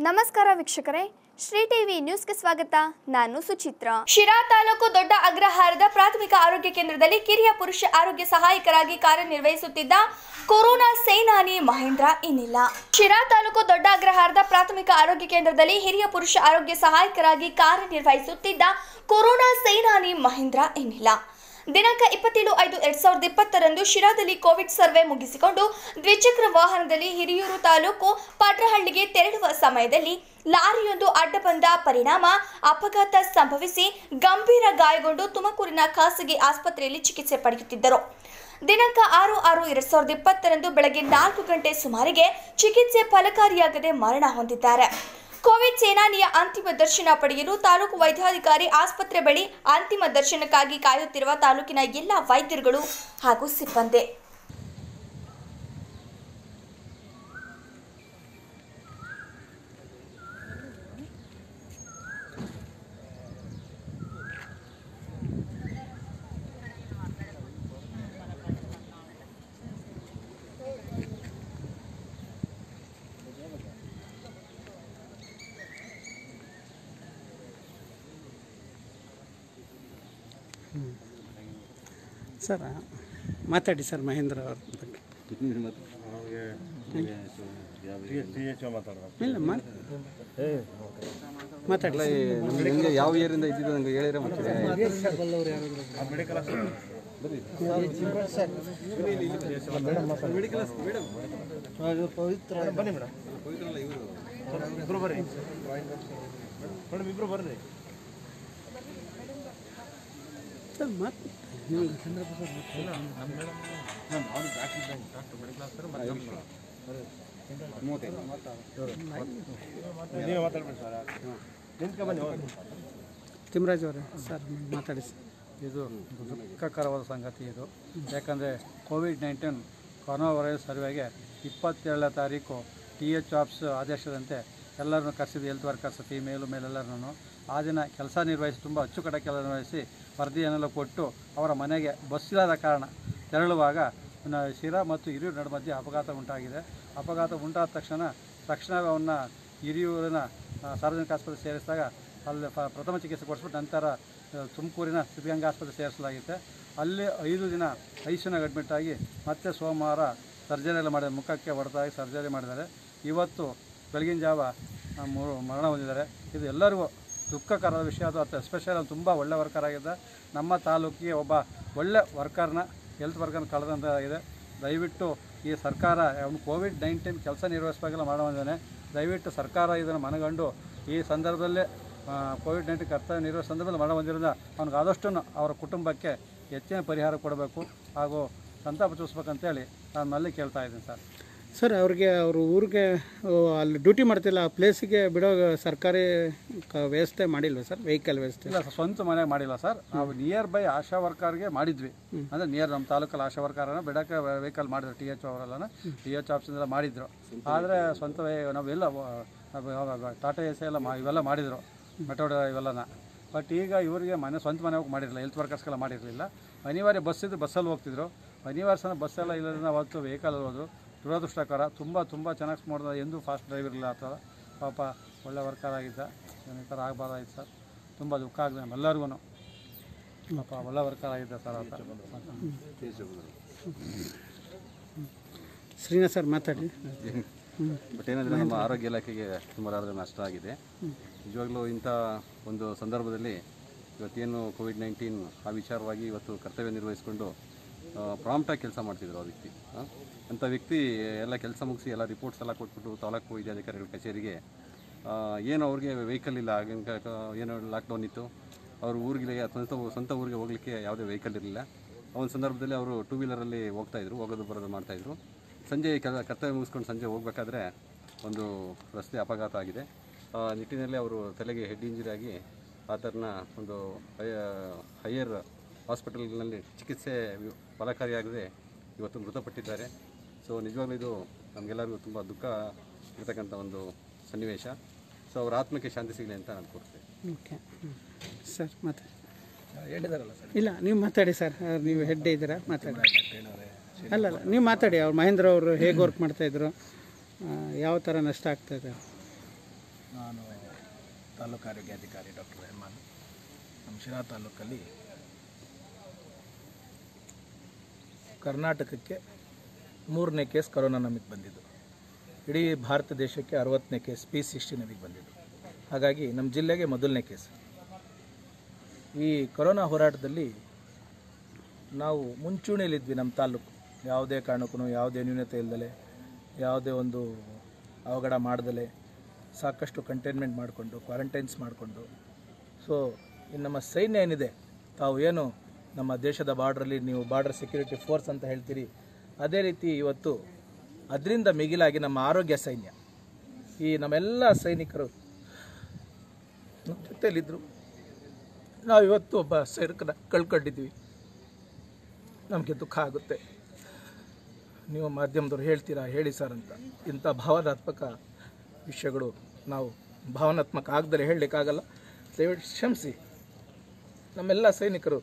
ನಮಸ್ಕಾರ ವೀಕ್ಷಕರೇ ಶ್ರೀ ಟಿವಿ ನ್ಯೂಸ್ಗೆ ಸ್ವಾಗತ ನಾನು ಸುಚಿತ್ರ ಶಿರಾ ತಾಲೂಕು ದೊಡ್ಡ ಅಗ್ರಹಾರದ ಪ್ರಾಥಮಿಕ ಆರೋಗ್ಯ ಕೇಂದ್ರದಲ್ಲಿ ಕಿರಿಯ ಪುರುಷ ಆರೋಗ್ಯ ಸಹಾಯಕರಾಗಿ ಕಾರ್ಯನಿರ್ವಹಿಸುತ್ತಿದ್ದ ಕೊರೋನಾ ಸೇನಾನಿ ಮಹೇಂದ್ರ ಇನ್ನಿಲ್ಲ ಶಿರಾ ತಾಲೂಕು ದೊಡ್ಡ ಅಗ್ರಹಾರದ ಪ್ರಾಥಮಿಕ ಆರೋಗ್ಯ ಕೇಂದ್ರದಲ್ಲಿ ಹಿರಿಯ ಪುರುಷ ಆರೋಗ್ಯ ಸಹಾಯಕರಾಗಿ ಕಾರ್ಯನಿರ್ವಹಿಸುತ್ತಿದ್ದ ಕೊರೋನಾ ಸೇನಾನಿ ಮಹೇಂದ್ರ ಇನ್ನಿಲ್ಲ ದಿನಾಂಕ ಇಪ್ಪತ್ತೇಳು ಐದು ಎರಡ್ ಸಾವಿರದ ಇಪ್ಪತ್ತರಂದು ಶಿರಾದಲ್ಲಿ ಕೋವಿಡ್ ಸರ್ವೆ ಮುಗಿಸಿಕೊಂಡು ದ್ವಿಚಕ್ರ ವಾಹನದಲ್ಲಿ ಹಿರಿಯೂರು ತಾಲೂಕು ಪಾಟ್ರಹಳ್ಳಿಗೆ ತೆರಳುವ ಸಮಯದಲ್ಲಿ ಲಾರಿಯೊಂದು ಅಡ್ಡ ಬಂದ ಪರಿಣಾಮ ಅಪಘಾತ ಸಂಭವಿಸಿ ಗಂಭೀರ ಗಾಯಗೊಂಡು ತುಮಕೂರಿನ ಖಾಸಗಿ ಆಸ್ಪತ್ರೆಯಲ್ಲಿ ಚಿಕಿತ್ಸೆ ಪಡೆಯುತ್ತಿದ್ದರು ದಿನಾಂಕ ಆರು ಆರು ಎರಡ್ ಸಾವಿರದ ಇಪ್ಪತ್ತರಂದು ಬೆಳಗ್ಗೆ ನಾಲ್ಕು ಗಂಟೆ ಸುಮಾರಿಗೆ ಚಿಕಿತ್ಸೆ ಫಲಕಾರಿಯಾಗದೆ ಮರಣ ಹೊಂದಿದ್ದಾರೆ ಕೋವಿಡ್ ಸೇನಾನಿಯ ಅಂತಿಮ ದರ್ಶನ ಪಡೆಯಲು ತಾಲೂಕು ವೈದ್ಯಾಧಿಕಾರಿ ಆಸ್ಪತ್ರೆ ಬಳಿ ಅಂತಿಮ ದರ್ಶನಕ್ಕಾಗಿ ಕಾಯುತ್ತಿರುವ ತಾಲೂಕಿನ ಎಲ್ಲ ವೈದ್ಯರುಗಳು ಹಾಗೂ ಸಿಬ್ಬಂದಿ ಸರ್ ಮಾತಾಡಿ ಸರ್ ಮಹೇಂದ್ರ ಅವ್ರ ಬಗ್ಗೆ ಇಲ್ಲ ಮಾ- ಮಾತಾಡಿ ಅಲ್ಲ, ಈ ನಮ್ಗೆ ಹೆಂಗೆ ಯಾವ ಇಯರಿಂದ ಇದ್ದಿದ್ದು ನಂಗೆ ಹೇಳಿದ್ರೆ ಮತ್ತೆ ಸರ್ ಮಾತು ತಿಮ್ಮರಾಜ್ ಅವರೇ ಸರ್ ಮಾತಾಡಿ ಸರ್ ಇದು ದುಃಖಕರವಾದ ಸಂಗತಿ ಇದು ಯಾಕಂದರೆ ಕೋವಿಡ್ ನೈನ್ಟೀನ್ ಕೊರೋನಾ ವೈರಸ್ ಸರ್ವೆಗೆ ಇಪ್ಪತ್ತೇಳನೇ ತಾರೀಕು ಟಿ ಎಚ್ ಆಫ್ಸ್ ಆದೇಶದಂತೆ ಎಲ್ಲರನ್ನು ಕರೆಸಿದ್ದು ಹೆಲ್ತ್ ವರ್ಕರ್ಸ್ ಫೀಮೇಲು ಮೇಲೆಲ್ಲರನ್ನು ಆ ದಿನ ಕೆಲಸ ನಿರ್ವಹಿಸಿ ತುಂಬ ಅಚ್ಚುಕಟ್ಟ ಕೆಲಸ ನಿರ್ವಹಿಸಿ ವರದಿಯನ್ನೆಲ್ಲ ಕೊಟ್ಟು ಅವರ ಮನೆಗೆ ಬಸ್ ಇಲ್ಲದ ಕಾರಣ ತೆರಳುವಾಗ ನ- ಶಿರಾ ಮತ್ತು ಹಿರಿಯೂರು ನಡು ಮಧ್ಯೆ ಅಪಘಾತ ಉಂಟಾಗಿದೆ ಅಪಘಾತ ಉಂಟಾದ ತಕ್ಷಣ ತಕ್ಷಣವೇ ಅವನ್ನ ಹಿರಿಯೂರಿನ ಆ, ಸಾರ್ವಜನಿಕ ಆಸ್ಪತ್ರೆ ಸೇರಿಸಿದಾಗ ಅಲ್ಲಿ ಪ- ಪ್ರಥಮ ಚಿಕಿತ್ಸೆ ಕೊಡಿಸ್ಬಿಟ್ಟು ನಂತರ ಆ, ತುಮಕೂರಿನ ಸಿದ್ಧಗಂಗಾ ಆಸ್ಪತ್ರೆ ಸೇರಿಸಲಾಗಿದೆ ಅಲ್ಲಿ ಐದು ದಿನ ಐಸಿಯುನಾಗ ಅಡ್ಮಿಟ್ ಆಗಿ ಮತ್ತೆ ಸೋಮವಾರ ಸರ್ಜರಿ ಎಲ್ಲ ಮಾಡಿದ್ದಾರೆ ಮುಖಕ್ಕೆ ಹೊಡೆದಾಗಿ ಸರ್ಜರಿ ಮಾಡಿದ್ದಾರೆ ಇವತ್ತು ಬೆಳಗಿನ ಜಾವ ಆ, ಮೂರು ಮರಣ ಹೊಂದಿದ್ದಾರೆ ಇದು ಎಲ್ಲರಿಗೂ ದುಃಖಕರದ ವಿಷಯ ಅದು ಅಥವಾ ಎಸ್ಪೆಷಲ್ ತುಂಬ ಒಳ್ಳೆ ವರ್ಕರ್ ಆಗಿದ್ದ ನಮ್ಮ ತಾಲೂಕಿಗೆ ಒಬ್ಬ ಒಳ್ಳೆ ವರ್ಕರ್ನ ಹೆಲ್ತ್ ವರ್ಕರ್ನ ಕಳೆದಂತ ಇದೆ ದಯವಿಟ್ಟು ಈ ಸರ್ಕಾರ ಅವನು ಕೋವಿಡ್ ನೈನ್ಟೀನ್ ಕೆಲಸ ನಿರ್ವಹಿಸುವಾಗೆಲ್ಲ ಮರಣ ಹೊಂದಿದ್ದಾನೆ ದಯವಿಟ್ಟು ಸರ್ಕಾರ ಇದನ್ನು ಮನಗಂಡು ಈ ಸಂದರ್ಭದಲ್ಲೇ ಕೋವಿಡ್ ನೈನ್ಟೀನ್ ಕರ್ತವ್ಯ ನಿರ್ವಹಿಸೋ ಸಂದರ್ಭದಲ್ಲಿ ಮರಣ ಹೊಂದಿರೋದ್ರಿಂದ ಅವ್ನಿಗೆ ಆದಷ್ಟು ಅವರ ಕುಟುಂಬಕ್ಕೆ ಹೆಚ್ಚಿನ ಪರಿಹಾರ ಕೊಡಬೇಕು ಹಾಗೂ ಸಂತಾಪ ಸೂಚಿಸ್ಬೇಕಂತೇಳಿ ನಾನು ಮಲ್ಲಿ ಕೇಳ್ತಾ ಇದ್ದೀನಿ ಸರ್ ಸರ್ ಅವ್ರಿಗೆ ಅವ್ರ ಊರಿಗೆ ಓ, ಅಲ್ಲಿ ಡ್ಯೂಟಿ ಮಾಡ್ತಿಲ್ಲ ಆ ಪ್ಲೇಸಿಗೆ ಬಿಡೋ ಸರ್ಕಾರಿ ಕ- ವ್ಯವಸ್ಥೆ ಮಾಡಿಲ್ವ ಸರ್ ವೆಹಿಕಲ್ ವ್ಯವಸ್ಥೆ ಇಲ್ಲ ಸರ್ ಸ್ವಂತ ಮನೆ ಮಾಡಿಲ್ಲ ಸರ್ ನಾವು ನಿಯರ್ ಬೈ ಆಶಾ ವರ್ಕರ್ಗೆ ಮಾಡಿದ್ವಿ ಅಂದರೆ ನಿಯರ್ ನಮ್ಮ ತಾಲೂಕಲ್ಲಿ ಆಶಾ ವರ್ಕರ್ನ ಬಿಡಕ್ಕೆ ವೆಹಿಕಲ್ ಮಾಡಿದ್ರು ಟಿ ಎಚ್ ಅವರೆಲ್ಲ ಟಿ ಎಚ್ ಆಫೀಸಿಂದ ಮಾಡಿದ್ರು ಆದರೆ ಸ್ವಂತ ವೇ- ನಾವೆಲ್ಲ ವ- ನಾವು ಯಾವಾಗ ಟಾಟಾ ಎಸ್ ಎಲ್ಲ ಮಾ ಇವೆಲ್ಲ ಮಾಡಿದರು ಮೆಟೋಡ್ ಇವೆಲ್ಲನ ಬಟ್ ಈಗ ಇವರಿಗೆ ಮನೆ ಸ್ವಂತ ಮನೆ ಹೋಗಿ ಮಾಡಿರಲಿಲ್ಲ ಹೆಲ್ತ್ ವರ್ಕರ್ಸ್ಗೆಲ್ಲ ಮಾಡಿರಲಿಲ್ಲ ಅನಿವಾರ್ಯ ಬಸ್ ಇದ್ದು ಬಸ್ಸಲ್ಲಿ ಹೋಗ್ತಿದ್ರು ಅನಿವಾರ್ಯ ಸಹ ಬಸ್ಸೆಲ್ಲ ಇಲ್ಲದ್ರೆ ಅವತ್ತು ವೆಹಿಕಲಲ್ಲಿ ಹೋದ್ರು ದುರದೃಷ್ಟಕರ ತುಂಬ ತುಂಬ ಚೆನ್ನಾಗಿ ಮಾಡಿದ ಎಂದೂ ಫಾಸ್ಟ್ ಡ್ರೈವ್ ಇರಲಿಲ್ಲ ಆ ಥರ ಪಾಪ ಒಳ್ಳೆ ವರ್ಕರ್ ಆಗಿದ್ದ ಈ ಥರ ಆಗಬಾರ್ದಾಗಿತ್ತು ಸರ್ ತುಂಬ ದುಃಖ ಆಗಿದೆ ನಮ್ಮೆಲ್ಲರಿಗೂ ಪಾಪ ಒಳ್ಳೆ ವರ್ಕರ್ ಆಗಿದ್ದ ಸರ್ ಆತ ಶ್ರೀನಿವಾಸ್ ಸರ್ ಮಾತಾಡಿ ಬಟ್ ಏನಂದರೆ ನಮ್ಮ ಆರೋಗ್ಯ ಇಲಾಖೆಗೆ ಸುಮಾರಾದರೆ ನಷ್ಟ ಆಗಿದೆ ನಿಜವಾಗ್ಲೂ ಇಂಥ ಒಂದು ಸಂದರ್ಭದಲ್ಲಿ ಇವತ್ತೇನು ಕೋವಿಡ್ ನೈನ್ಟೀನ್ ಆ ವಿಚಾರವಾಗಿ ಇವತ್ತು ಕರ್ತವ್ಯ ನಿರ್ವಹಿಸಿಕೊಂಡು ಪ್ರಾಂಪ್ಟಾಗಿ ಕೆಲಸ ಮಾಡ್ತಿದ್ರು ಆ ವ್ಯಕ್ತಿ ಆ? ಅಂಥ ವ್ಯಕ್ತಿ ಎಲ್ಲ ಕೆಲಸ ಮುಗಿಸಿ ಎಲ್ಲ ರಿಪೋರ್ಟ್ಸ್ ಎಲ್ಲ ಕೊಟ್ಬಿಟ್ಟು ತಾಲೂಕು ವೈದ್ಯಾಧಿಕಾರಿಗಳ ಕಚೇರಿಗೆ ಆ, ಏನು ಅವ್ರಿಗೆ ವೆಹಿಕಲ್ ಇಲ್ಲ ಆಗಿನ ಕ- ಏನು ಲಾಕ್ಡೌನ್ ಇತ್ತು ಅವ್ರ ಊರಿಗೆ ಸ್ವಂತ ಸ್ವಂತ ಊರಿಗೆ ಹೋಗಲಿಕ್ಕೆ ಯಾವುದೇ ವೆಹಿಕಲ್ ಇರಲಿಲ್ಲ ಆ ಒಂದು ಸಂದರ್ಭದಲ್ಲಿ ಅವರು ಟೂ ವೀಲರಲ್ಲಿ ಹೋಗ್ತಾಯಿದ್ರು ಹೋಗೋದು ಬರೋದು ಮಾಡ್ತಾಯಿದ್ರು ಸಂಜೆ ಕೆಲ ಕರ್ತವ್ಯ ಮುಗಿಸ್ಕೊಂಡು ಸಂಜೆ ಹೋಗಬೇಕಾದ್ರೆ ಒಂದು ರಸ್ತೆ ಅಪಘಾತ ಆಗಿದೆ ಆ ನಿಟ್ಟಿನಲ್ಲಿ ಅವರು ತಲೆಗೆ ಹೆಡ್ ಇಂಜುರಿ ಆಗಿ ಆತನ ಒಂದು ಹೈಯರ್ ಹಾಸ್ಪಿಟಲ್ನಲ್ಲಿ ಚಿಕಿತ್ಸೆ ವಿ- ಫಲಕಾರಿಯಾಗದೆ ಇವತ್ತು ಮೃತಪಟ್ಟಿದ್ದಾರೆ ಸೊ ನಿಜವಾಗ್ಲೂ ಇದು ನಮಗೆಲ್ಲರಿಗೂ ತುಂಬ ದುಃಖ ಇರತಕ್ಕಂಥ ಒಂದು ಸನ್ನಿವೇಶ ಸೊ ಅವರ ಆತ್ಮಕ್ಕೆ ಶಾಂತಿ ಸಿಗಲಿ ಅಂತ ನಾನು ಕೋರ್ತೇನೆ ಓಕೆ ಸರ್ ಮಾತಾಡಿ ಇಲ್ಲ ನೀವು ಮಾತಾಡಿ ಸರ್ ನೀವು ಹೆಡ್ ಇದ್ದೀರಾ ಮಾತಾಡಿ ಅಲ್ಲ ಅಲ್ಲ ನೀವು ಮಾತಾಡಿ ಅವ್ರು ಮಹೇಂದ್ರ ಅವರು ಹೇಗೆ ವರ್ಕ್ ಮಾಡ್ತಾಯಿದ್ರು ಯಾವ ಥರ ನಷ್ಟ ಆಗ್ತಾಯಿದೆ ನಾನು ತಾಲೂಕು ಆರೋಗ್ಯಾಧಿಕಾರಿ ಡಾಕ್ಟರ್ ರೆಹಮಾನ್ ನಮ್ಮ ಶಿರಾ ತಾಲೂಕಲ್ಲಿ ಕರ್ನಾಟಕಕ್ಕೆ ಮೂರನೇ ಕೇಸ್ ಕೊರೋನಾ ನಮಗೆ ಬಂದಿದ್ದು ಇಡೀ ಭಾರತ ದೇಶಕ್ಕೆ ಅರವತ್ತನೇ ಕೇಸ್ ಪಿ ಸಿಕ್ಸ್ಟಿ ನಮಗೆ ಬಂದಿದ್ದು ಹಾಗಾಗಿ ನಮ್ಮ ಜಿಲ್ಲೆಗೆ ಮೊದಲನೇ ಕೇಸ್ ಈ ಕೊರೋನಾ ಹೋರಾಟದಲ್ಲಿ ನಾವು ಮುಂಚೂಣಿಯಲ್ಲಿದ್ವಿ ನಮ್ಮ ತಾಲೂಕು ಯಾವುದೇ ಕಾರಣಕ್ಕೂ ಯಾವುದೇ ನ್ಯೂನತೆ ಇಲ್ಲದಲೆ ಯಾವುದೇ ಒಂದು ಅವಘಡ ಮಾಡ್ದಲೆ ಸಾಕಷ್ಟು ಕಂಟೈನ್ಮೆಂಟ್ ಮಾಡಿಕೊಂಡು ಕ್ವಾರಂಟೈನ್ಸ್ ಮಾಡಿಕೊಂಡು ಸೊ ಇನ್ನು ನಮ್ಮ ಸೈನ್ಯ ಏನಿದೆ ತಾವು ಏನು ನಮ್ಮ ದೇಶದ ಬಾರ್ಡ್ರಲ್ಲಿ ನೀವು ಬಾರ್ಡರ್ ಸೆಕ್ಯೂರಿಟಿ ಫೋರ್ಸ್ ಅಂತ ಹೇಳ್ತೀರಿ ಅದೇ ರೀತಿ ಇವತ್ತು ಅದರಿಂದ ಮಿಗಿಲಾಗಿ ನಮ್ಮ ಆರೋಗ್ಯ ಸೈನ್ಯ ಈ ನಮ್ಮೆಲ್ಲ ಸೈನಿಕರು ನಮ್ಮ ಜೊತೆಯಲ್ಲಿದ್ದರು ನಾವು ಇವತ್ತು ಒಬ್ಬ ಸೈನಿಕನ ಕಳ್ಕೊಂಡಿದ್ವಿ ನಮಗೆ ದುಃಖ ಆಗುತ್ತೆ ನೀವು ಮಾಧ್ಯಮದವ್ರು ಹೇಳ್ತೀರಾ ಹೇಳಿ ಸರ್ ಅಂತ ಇಂಥ ಭಾವನಾತ್ಮಕ ವಿಷಯಗಳು ನಾವು ಭಾವನಾತ್ಮಕ ಆಗದರೆ ಹೇಳಲಿಕ್ಕಾಗಲ್ಲ ದಯವಿಟ್ಟು ಕ್ಷಮಿಸಿ ನಮ್ಮೆಲ್ಲ ಸೈನಿಕರು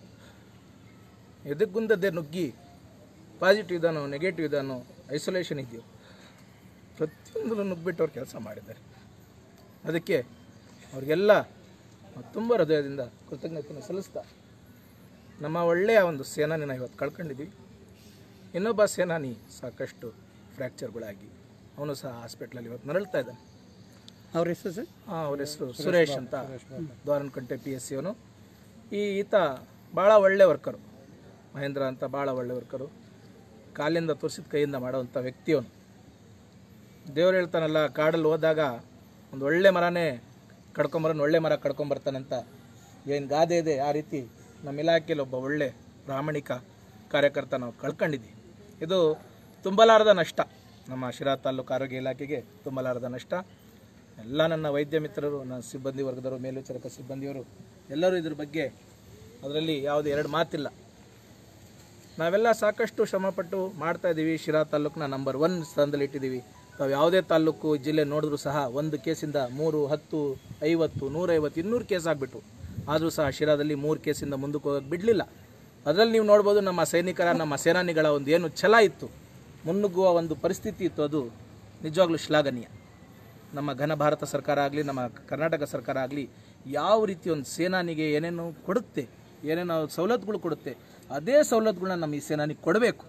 ಎದೆಗುಂದದೆ ನುಗ್ಗಿ ಪಾಸಿಟಿವ್ ಇದಾನೋ ನೆಗೆಟಿವ್ ಇದಾನೋ ಐಸೋಲೇಷನ್ ಇದೆಯೋ ಪ್ರತಿಯೊಂದರಲ್ಲೂ ನುಗ್ಗಿಬಿಟ್ಟು ಅವ್ರು ಕೆಲಸ ಮಾಡಿದ್ದಾರೆ ಅದಕ್ಕೆ ಅವ್ರಿಗೆಲ್ಲ ನಾವು ತುಂಬ ಹೃದಯದಿಂದ ಕೃತಜ್ಞತೆಯನ್ನು ಸಲ್ಲಿಸ್ತಾ ನಮ್ಮ ಒಳ್ಳೆಯ ಒಂದು ಸೇನಾನಿನ ಇವತ್ತು ಕಳ್ಕೊಂಡಿದ್ದೀವಿ ಇನ್ನೊಬ್ಬ ಸೇನಾನಿ ಸಾಕಷ್ಟು ಫ್ರ್ಯಾಕ್ಚರ್ಗಳಾಗಿ ಅವನು ಸಹ ಹಾಸ್ಪಿಟ್ಲಲ್ಲಿ ಇವತ್ತು ನರಳ್ತಾ ಇದ್ದಾನೆ ಅವ್ರ ಹೆಸರು ಸರ್ ಆ, ಅವ್ರ ಹೆಸರು ಸುರೇಶ್ ಅಂತ ದ್ವಾರನಕಂಟೆ ಪಿ ಎಸ್ ಸಿ ಅವನು ಈ ಈತ ಭಾಳ ಒಳ್ಳೆ ವರ್ಕರು ಮಹೇಂದ್ರ ಅಂತ ಭಾಳ ಒಳ್ಳೆ ವರ್ಕರು ಕಾಲಿಂದ ತೋರಿಸಿದ ಕೈಯಿಂದ ಮಾಡೋವಂಥ ವ್ಯಕ್ತಿ ಅವನು ದೇವ್ರು ಹೇಳ್ತಾನಲ್ಲ ಕಾಡಲ್ಲಿ ಹೋದಾಗ ಒಂದು ಒಳ್ಳೆ ಮರನೇ ಕಡ್ಕೊಂಬರೋನು ಒಳ್ಳೆ ಮರ ಕಡ್ಕೊಂಬರ್ತಾನಂತ ಏನು ಗಾದೆ ಇದೆ ಆ ರೀತಿ ನಮ್ಮ ಇಲಾಖೆಯಲ್ಲಿ ಒಬ್ಬ ಒಳ್ಳೆ ಪ್ರಾಮಾಣಿಕ ಕಾರ್ಯಕರ್ತ ನಾವು ಕಳ್ಕೊಂಡಿದ್ವಿ ಇದು ತುಂಬಲಾರದ ನಷ್ಟ ನಮ್ಮ ಶಿರಾ ತಾಲೂಕು ಆರೋಗ್ಯ ಇಲಾಖೆಗೆ ತುಂಬಲಾರದ ನಷ್ಟ ಎಲ್ಲ ನನ್ನ ವೈದ್ಯ ಮಿತ್ರರು ನನ್ನ ಸಿಬ್ಬಂದಿ ವರ್ಗದವರು ಮೇಲ್ವಿಚಾರಕ ಸಿಬ್ಬಂದಿಯವರು ಎಲ್ಲರೂ ಇದ್ರ ಬಗ್ಗೆ ಅದರಲ್ಲಿ ಯಾವುದೇ ಎರಡು ಮಾತಿಲ್ಲ ನಾವೆಲ್ಲ ಸಾಕಷ್ಟು ಶ್ರಮಪಟ್ಟು ಮಾಡ್ತಾ ಇದ್ದೀವಿ ಶಿರಾ ತಾಲೂಕನ್ನ ನಂಬರ್ ಒನ್ ಸ್ಥಾನದಲ್ಲಿ ಇಟ್ಟಿದ್ದೀವಿ ನಾವು ಯಾವುದೇ ತಾಲೂಕು ಜಿಲ್ಲೆ ನೋಡಿದ್ರೂ ಸಹ ಒಂದು ಕೇಸಿಂದ ಮೂರು ಹತ್ತು ಐವತ್ತು ನೂರೈವತ್ತು ಇನ್ನೂರು ಕೇಸ್ ಆಗಿಬಿಟ್ಟು ಆದರೂ ಸಹ ಶಿರಾದಲ್ಲಿ ಮೂರು ಕೇಸಿಂದ ಮುಂದಕ್ಕೆ ಹೋಗಕ್ಕೆ ಬಿಡಲಿಲ್ಲ ಅದರಲ್ಲಿ ನೀವು ನೋಡ್ಬೋದು ನಮ್ಮ ಸೈನಿಕರ ನಮ್ಮ ಸೇನಾನಿಗಳ ಒಂದು ಏನು ಛಲ ಇತ್ತು ಮುನ್ನುಗ್ಗುವ ಒಂದು ಪರಿಸ್ಥಿತಿ ಇತ್ತು ಅದು ನಿಜವಾಗ್ಲೂ ಶ್ಲಾಘನೀಯ ನಮ್ಮ ಘನ ಭಾರತ ಸರ್ಕಾರ ಆಗಲಿ ನಮ್ಮ ಕರ್ನಾಟಕ ಸರ್ಕಾರ ಆಗಲಿ ಯಾವ ರೀತಿ ಒಂದು ಸೇನಾನಿಗೆ ಏನೇನು ಕೊಡುತ್ತೆ ಏನೇನು ಸವಲತ್ತುಗಳು ಕೊಡುತ್ತೆ ಅದೇ ಸವಲತ್ತುಗಳನ್ನ ನಮ್ಮ ಈ ಸೇನಾನಿಗೆ ಕೊಡಬೇಕು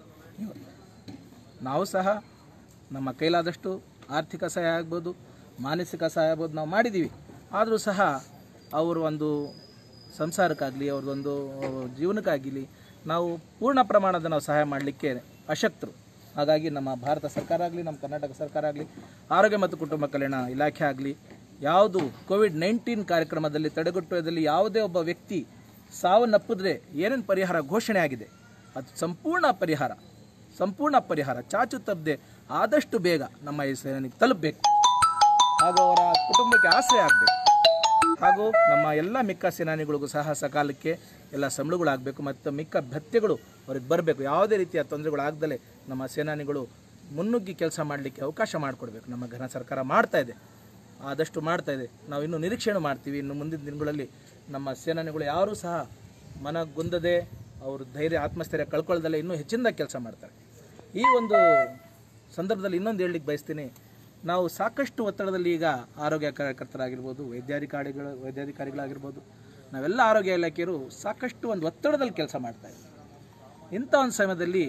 ನಾವು ಸಹ ನಮ್ಮ ಕೈಲಾದಷ್ಟು ಆರ್ಥಿಕ ಸಹಾಯ ಆಗ್ಬೋದು ಮಾನಸಿಕ ಸಹಾಯ ಆಗ್ಬೋದು ನಾವು ಮಾಡಿದ್ದೀವಿ ಆದರೂ ಸಹ ಅವರು ಒಂದು ಸಂಸಾರಕ್ಕಾಗಲಿ ಅವ್ರದ್ದೊಂದು ಜೀವನಕ್ಕಾಗಲಿ ನಾವು ಪೂರ್ಣ ಪ್ರಮಾಣದ ನಾವು ಸಹಾಯ ಮಾಡಲಿಕ್ಕೆ ಅಶಕ್ತರು ಹಾಗಾಗಿ ನಮ್ಮ ಭಾರತ ಸರ್ಕಾರ ಆಗಲಿ ನಮ್ಮ ಕರ್ನಾಟಕ ಸರ್ಕಾರ ಆಗಲಿ ಆರೋಗ್ಯ ಮತ್ತು ಕುಟುಂಬ ಕಲ್ಯಾಣ ಇಲಾಖೆ ಆಗಲಿ ಯಾವುದು ಕೋವಿಡ್ ನೈನ್ಟೀನ್ ಕಾರ್ಯಕ್ರಮದಲ್ಲಿ ತಡೆಗಟ್ಟುವುದರಲ್ಲಿ ಯಾವುದೇ ಒಬ್ಬ ವ್ಯಕ್ತಿ ಸಾವನ್ನಪ್ಪಿದ್ರೆ ಏನೇನು ಪರಿಹಾರ ಘೋಷಣೆ ಆಗಿದೆ ಅದು ಸಂಪೂರ್ಣ ಪರಿಹಾರ ಸಂಪೂರ್ಣ ಪರಿಹಾರ ಚಾಚು ತಪ್ಪದೆ ಆದಷ್ಟು ಬೇಗ ನಮ್ಮ ಈ ಸೇನೆಗೆ ತಲುಪಬೇಕು ಹಾಗೂ ಅವರ ಕುಟುಂಬಕ್ಕೆ ಆಶ್ರಯ ಆಗಬೇಕು ಹಾಗೂ ನಮ್ಮ ಎಲ್ಲ ಮಿಕ್ಕ ಸೇನಾನಿಗಳಿಗೂ ಸಹ ಸಕಾಲಕ್ಕೆ ಎಲ್ಲ ಸಂಬಳಗಳಾಗಬೇಕು ಮತ್ತು ಮಿಕ್ಕ ಭತ್ಯೆಗಳು ಅವ್ರಿಗೆ ಬರಬೇಕು ಯಾವುದೇ ರೀತಿಯ ತೊಂದರೆಗಳಾಗ್ದಲೇ ನಮ್ಮ ಸೇನಾನಿಗಳು ಮುನ್ನುಗ್ಗಿ ಕೆಲಸ ಮಾಡಲಿಕ್ಕೆ ಅವಕಾಶ ಮಾಡಿಕೊಡ್ಬೇಕು ನಮ್ಮ ಘನ ಸರ್ಕಾರ ಮಾಡ್ತಾ ಇದೆ ಆದಷ್ಟು ಮಾಡ್ತಾ ಇದೆ ನಾವು ಇನ್ನೂ ನಿರೀಕ್ಷೆನೂ ಮಾಡ್ತೀವಿ ಇನ್ನು ಮುಂದಿನ ದಿನಗಳಲ್ಲಿ ನಮ್ಮ ಸೇನಾನಿಗಳು ಯಾರೂ ಸಹ ಮನಗುಂದದೆ ಅವರು ಧೈರ್ಯ ಆತ್ಮಸ್ಥೈರ್ಯ ಕಳ್ಕೊಳ್ಳದಲ್ಲೇ ಇನ್ನೂ ಹೆಚ್ಚಿನದಾಗಿ ಕೆಲಸ ಮಾಡ್ತಾರೆ ಈ ಒಂದು ಸಂದರ್ಭದಲ್ಲಿ ಇನ್ನೊಂದು ಹೇಳಲಿಕ್ಕೆ ಬಯಸ್ತೀನಿ ನಾವು ಸಾಕಷ್ಟು ಒತ್ತಡದಲ್ಲಿ ಈಗ ಆರೋಗ್ಯ ಕಾರ್ಯಕರ್ತರಾಗಿರ್ಬೋದು ವೈದ್ಯಾಧಿಕಾರಿಗಳು ವೈದ್ಯಾಧಿಕಾರಿಗಳಾಗಿರ್ಬೋದು ನಾವೆಲ್ಲ ಆರೋಗ್ಯ ಇಲಾಖೆಯರು ಸಾಕಷ್ಟು ಒಂದು ಒತ್ತಡದಲ್ಲಿ ಕೆಲಸ ಮಾಡ್ತಾ ಇದ್ದೀವಿ ಇಂಥ ಒಂದು ಸಮಯದಲ್ಲಿ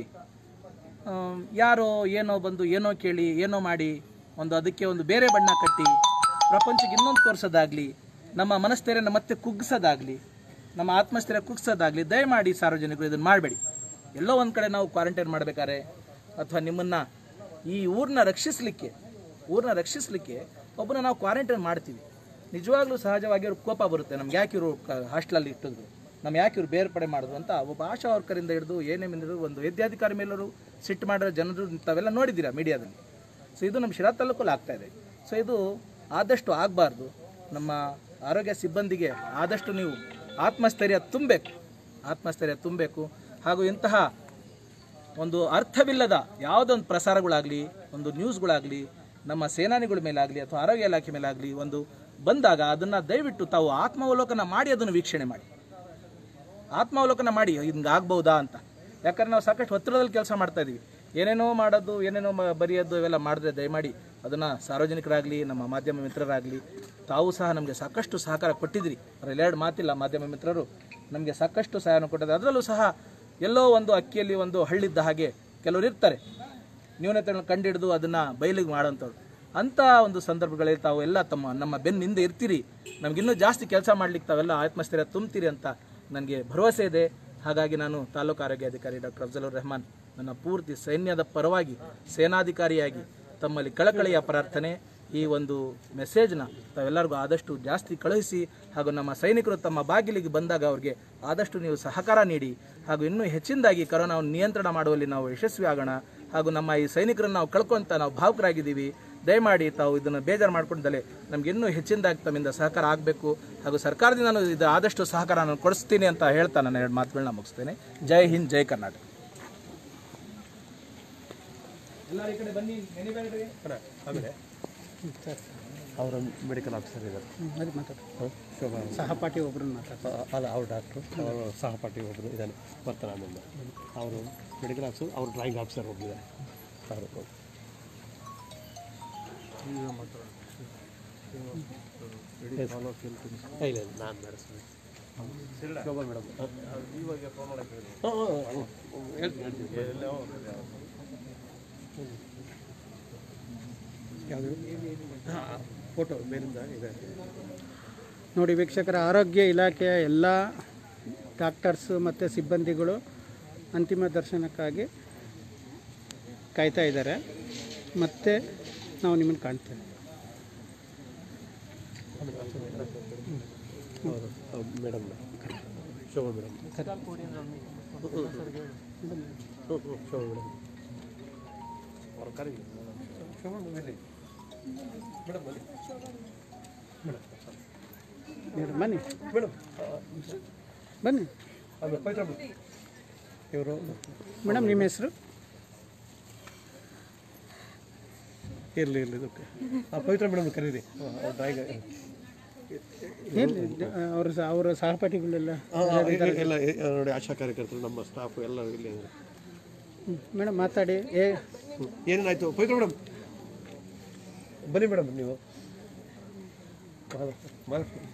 ಆಮ್, ಯಾರೋ ಏನೋ ಬಂದು ಏನೋ ಕೇಳಿ ಏನೋ ಮಾಡಿ ಒಂದು ಅದಕ್ಕೆ ಒಂದು ಬೇರೆ ಬಣ್ಣ ಕಟ್ಟಿ ಪ್ರಪಂಚಕ್ಕೆ ಇನ್ನೊಂದು ತೋರಿಸೋದಾಗಲಿ ನಮ್ಮ ಮನಸ್ಥೈರ್ಯನ ಮತ್ತೆ ಕುಗ್ಗಿಸೋದಾಗಲಿ ನಮ್ಮ ಆತ್ಮಸ್ಥೈರ್ಯ ಕುಗ್ಸೋದಾಗಲಿ ದಯಮಾಡಿ ಸಾರ್ವಜನಿಕರು ಇದನ್ನು ಮಾಡಬೇಡಿ ಎಲ್ಲೋ ಒಂದು ಕಡೆ ನಾವು ಕ್ವಾರಂಟೈನ್ ಮಾಡಬೇಕಾದ್ರೆ ಅಥವಾ ನಿಮ್ಮನ್ನು ಈ ಊರನ್ನ ರಕ್ಷಿಸಲಿಕ್ಕೆ ಊರನ್ನ ರಕ್ಷಿಸಲಿಕ್ಕೆ ಒಬ್ಬನ ನಾವು ಕ್ವಾರಂಟೈನ್ ಮಾಡ್ತೀವಿ ನಿಜವಾಗ್ಲೂ ಸಹಜವಾಗಿ ಅವ್ರಿಗೆ ಕೋಪ ಬರುತ್ತೆ ನಮ್ಗೆ ಯಾಕೆ ಇವರು ಹಾಸ್ಟೆಲಲ್ಲಿ ಇಟ್ಟಿದ್ರು ನಮ್ಮ ಯಾಕೆ ಇವ್ರು ಬೇರ್ಪಡೆ ಮಾಡಿದ್ರು ಅಂತ ಒಬ್ಬ ಆಶಾ ವರ್ಕರಿಂದ ಹಿಡಿದು ಏನೇ ಹಿಡಿದು ಒಂದು ವೈದ್ಯಾಧಿಕಾರಿ ಮೇಲೂ ಸಿಟ್ಟು ಮಾಡಿರೋ ಜನರು ತಾವೆಲ್ಲ ನೋಡಿದ್ದೀರಾ ಮೀಡಿಯಾದಲ್ಲಿ ಸೊ ಇದು ನಮ್ಮ ಶಿರಾ ತಾಲೂಕಲ್ಲಿ ಆಗ್ತಾ ಇದೆ ಸೊ ಇದು ಆದಷ್ಟು ಆಗಬಾರ್ದು ನಮ್ಮ ಆರೋಗ್ಯ ಸಿಬ್ಬಂದಿಗೆ ಆದಷ್ಟು ನೀವು ಆತ್ಮಸ್ಥೈರ್ಯ ತುಂಬಬೇಕು ಆತ್ಮಸ್ಥೈರ್ಯ ತುಂಬಬೇಕು ಹಾಗೂ ಇಂತಹ ಒಂದು ಅರ್ಥವಿಲ್ಲದ ಯಾವುದೊಂದು ಪ್ರಸಾರಗಳಾಗಲಿ ಒಂದು ನ್ಯೂಸ್ಗಳಾಗಲಿ ನಮ್ಮ ಸೇನಾನಿಗಳ ಮೇಲಾಗಲಿ ಅಥವಾ ಆರೋಗ್ಯ ಇಲಾಖೆ ಮೇಲಾಗಲಿ ಒಂದು ಬಂದಾಗ ಅದನ್ನು ದಯವಿಟ್ಟು ತಾವು ಆತ್ಮಾವಲೋಕನ ಮಾಡಿ ಅದನ್ನು ವೀಕ್ಷಣೆ ಮಾಡಿ ಆತ್ಮಾವಲೋಕನ ಮಾಡಿ ಹಿಂಗೆ ಆಗ್ಬೋದಾ ಅಂತ ಯಾಕಂದ್ರೆ ನಾವು ಸಾಕಷ್ಟು ಒತ್ತಡದಲ್ಲಿ ಕೆಲಸ ಮಾಡ್ತಾ ಇದೀವಿ ಏನೇನೋ ಮಾಡೋದು ಏನೇನೋ ಮ- ಬರೆಯೋದು ಇವೆಲ್ಲ ಮಾಡಿದ್ರೆ ದಯಮಾಡಿ ಅದನ್ನು ಸಾರ್ವಜನಿಕರಾಗಲಿ ನಮ್ಮ ಮಾಧ್ಯಮ ಮಿತ್ರರಾಗಲಿ ತಾವು ಸಹ ನಮಗೆ ಸಾಕಷ್ಟು ಸಹಕಾರ ಕೊಟ್ಟಿದ್ರಿ ಅದರಲ್ಲಿ ಎರಡು ಮಾತಿಲ್ಲ ಮಾಧ್ಯಮ ಮಿತ್ರರು ನಮಗೆ ಸಾಕಷ್ಟು ಸಹಾಯವನ್ನು ಕೊಟ್ಟಿದ್ದಾರೆ ಅದರಲ್ಲೂ ಸಹ ಎಲ್ಲೋ ಒಂದು ಅಕ್ಕಿಯಲ್ಲಿ ಒಂದು ಹಳ್ಳಿದ್ದ ಹಾಗೆ ಕೆಲವರು ಇರ್ತಾರೆ ನ್ಯೂನತೆಗಳನ್ನು ಕಂಡಿಡಿದು ಅದನ್ನು ಬಯಲಿಗೆ ಮಾಡೋಂಥವ್ರು ಅಂಥ ಒಂದು ಸಂದರ್ಭಗಳಲ್ಲಿ ತಾವು ಎಲ್ಲ ತಮ್ಮ ನಮ್ಮ ಬೆನ್ನಿಂದ ಇರ್ತೀರಿ ನಮಗಿನ್ನೂ ಜಾಸ್ತಿ ಕೆಲಸ ಮಾಡ್ಲಿಕ್ಕೆ ತಾವೆಲ್ಲ ಆತ್ಮಸ್ಥೈರ್ಯ ತುಂಬ್ತೀರಿ ಅಂತ ನನಗೆ ಭರವಸೆ ಇದೆ ಹಾಗಾಗಿ ನಾನು ತಾಲೂಕು ಆರೋಗ್ಯಾಧಿಕಾರಿ ಡಾಕ್ಟರ್ ಅಫ್ಜಲುರ್ ರೆಹಮಾನ್ ನನ್ನ ಪೂರ್ತಿ ಸೈನ್ಯದ ಪರವಾಗಿ ಸೇನಾಧಿಕಾರಿಯಾಗಿ ತಮ್ಮಲ್ಲಿ ಕಳಕಳಿಯ ಪ್ರಾರ್ಥನೆ ಈ ಒಂದು ಮೆಸೇಜ್ನ ತಾವೆಲ್ಲರಿಗೂ ಆದಷ್ಟು ಜಾಸ್ತಿ ಕಳುಹಿಸಿ ಹಾಗೂ ನಮ್ಮ ಸೈನಿಕರು ತಮ್ಮ ಬಾಗಿಲಿಗೆ ಬಂದಾಗ ಅವ್ರಿಗೆ ಆದಷ್ಟು ನೀವು ಸಹಕಾರ ನೀಡಿ ಹಾಗೂ ಇನ್ನೂ ಹೆಚ್ಚಿನದಾಗಿ ಕರೋನಾವನ್ನು ನಿಯಂತ್ರಣ ಮಾಡುವಲ್ಲಿ ನಾವು ಯಶಸ್ವಿ ಆಗೋಣ ಹಾಗೂ ನಮ್ಮ ಈ ಸೈನಿಕರನ್ನು ನಾವು ಕಳ್ಕೊಂತ ನಾವು ಭಾವುಕರಾಗಿದ್ದೀವಿ ದಯಮಾಡಿ ತಾವು ಇದನ್ನು ಬೇಜಾರು ಮಾಡ್ಕೊಂಡಲೆ ನಮ್ಗೆ ಇನ್ನೂ ಹೆಚ್ಚಿನದಾಗಿ ತಮ್ಮಿಂದ ಸಹಕಾರ ಆಗಬೇಕು ಹಾಗೂ ಸರ್ಕಾರದಿಂದ ನಾನು ಇದು ಆದಷ್ಟು ಸಹಕಾರ ನಾನು ಕೊಡಿಸ್ತೀನಿ ಅಂತ ಹೇಳ್ತಾ ನಾನು ಎರಡು ಮಾತುಗಳನ್ನ ಮುಗಿಸ್ತೇನೆ ಜೈ ಹಿಂದ್ ಜೈ ಕರ್ನಾಟಕ ಎಲ್ಲರೂ ಈ ಕಡೆ ಬನ್ನಿ ನೆನಿಬೇಡ್ರಿ ಅವರ ಮೆಡಿಕಲ್ ಆಫೀಸರ್ ಇದ್ದಾರೆ ಅದು ಮಾತಾಡಿ ಸಹಪಾಠಿ ಒಬ್ರನ್ನ ಮಾತಾಡ್ತಾರೆ ಅಲ್ಲ ಅವ್ರ ಡಾಕ್ಟ್ರು ಅವರ ಸಹಪಾಠಿ ಒಬ್ಬರು ಇದ್ದಾನೆ ಬರ್ತಾರೆ ಆಮೇಲೆ ಅವರು ಮೆಡಿಕಲ್ ಆಫೀಸರ್ ಅವ್ರ ಡ್ರಾಯಿಂಗ್ ಆಫೀಸರ್ ಒಬ್ಬರಿದ್ದಾರೆ ಅವರು ಇಲ್ಲ ಇಲ್ಲ ನಾನು ಬೇಡ ಶೋಭಾ ಮೇಡಮ್ ಯಾವುದು ಫೋಟೋ ಮೇಲಿಂದ ಇದೆ ನೋಡಿ ವೀಕ್ಷಕರ ಆರೋಗ್ಯ ಇಲಾಖೆಯ ಎಲ್ಲ ಡಾಕ್ಟರ್ಸು ಮತ್ತು ಸಿಬ್ಬಂದಿಗಳು ಅಂತಿಮ ದರ್ಶನಕ್ಕಾಗಿ ಕಾಯ್ತಾ ಇದ್ದಾರೆ ಮತ್ತೆ ನಾವು ನಿಮ್ಮನ್ನು ಕಾಣ್ತೇವೆ ಹೌದು madam Shobha madam Shobha madam ಅವ್ರ ಕರೀಲಿ ಶೋಭಾ ಮೇಲೆ ಮೇಡಮ್ ಬನ್ನಿ ಮೇಡಮ್ ಬನ್ನಿ ಮೇಡಮ್ ಬನ್ನಿ ಆಮೇಲೆ ಪವಿತ್ರ ಮೇಡಮ್ ಇವರು ಮೇಡಮ್ ನಿಮ್ಮ ಹೆಸರು ಇರಲಿ ಇರಲಿ ಇದಕ್ಕೆ ಆ ಪವಿತ್ರ ಮೇಡಮ್ ಕರೀರಿ ಅವ್ರ ಡ್ರಾಯಿಂಗ್ ಎಲ್ಲಿ ಅವ್ರ ಸ- ಅವರ ಸಹಪಾಠಿಗಳೆಲ್ಲ ಎಲ್ಲ ಎ- ನೋಡಿ ಆಶಾ ಕಾರ್ಯಕರ್ತರು ನಮ್ಮ ಸ್ಟಾಫ್ ಎಲ್ಲ ಇಲ್ಲಿ ಇದ್ದಾರೆ. ಮೇಡಮ್ ಮಾತಾಡಿ ಏ ಹ್ಮ್. ಏನೇನಾಯ್ತು ಪವಿತ್ರ ಮೇಡಮ್ ಬನ್ನಿ ಮೇಡಮ್ ನೀವು ಮಹಾಲಕ್ಷ್ಮಿ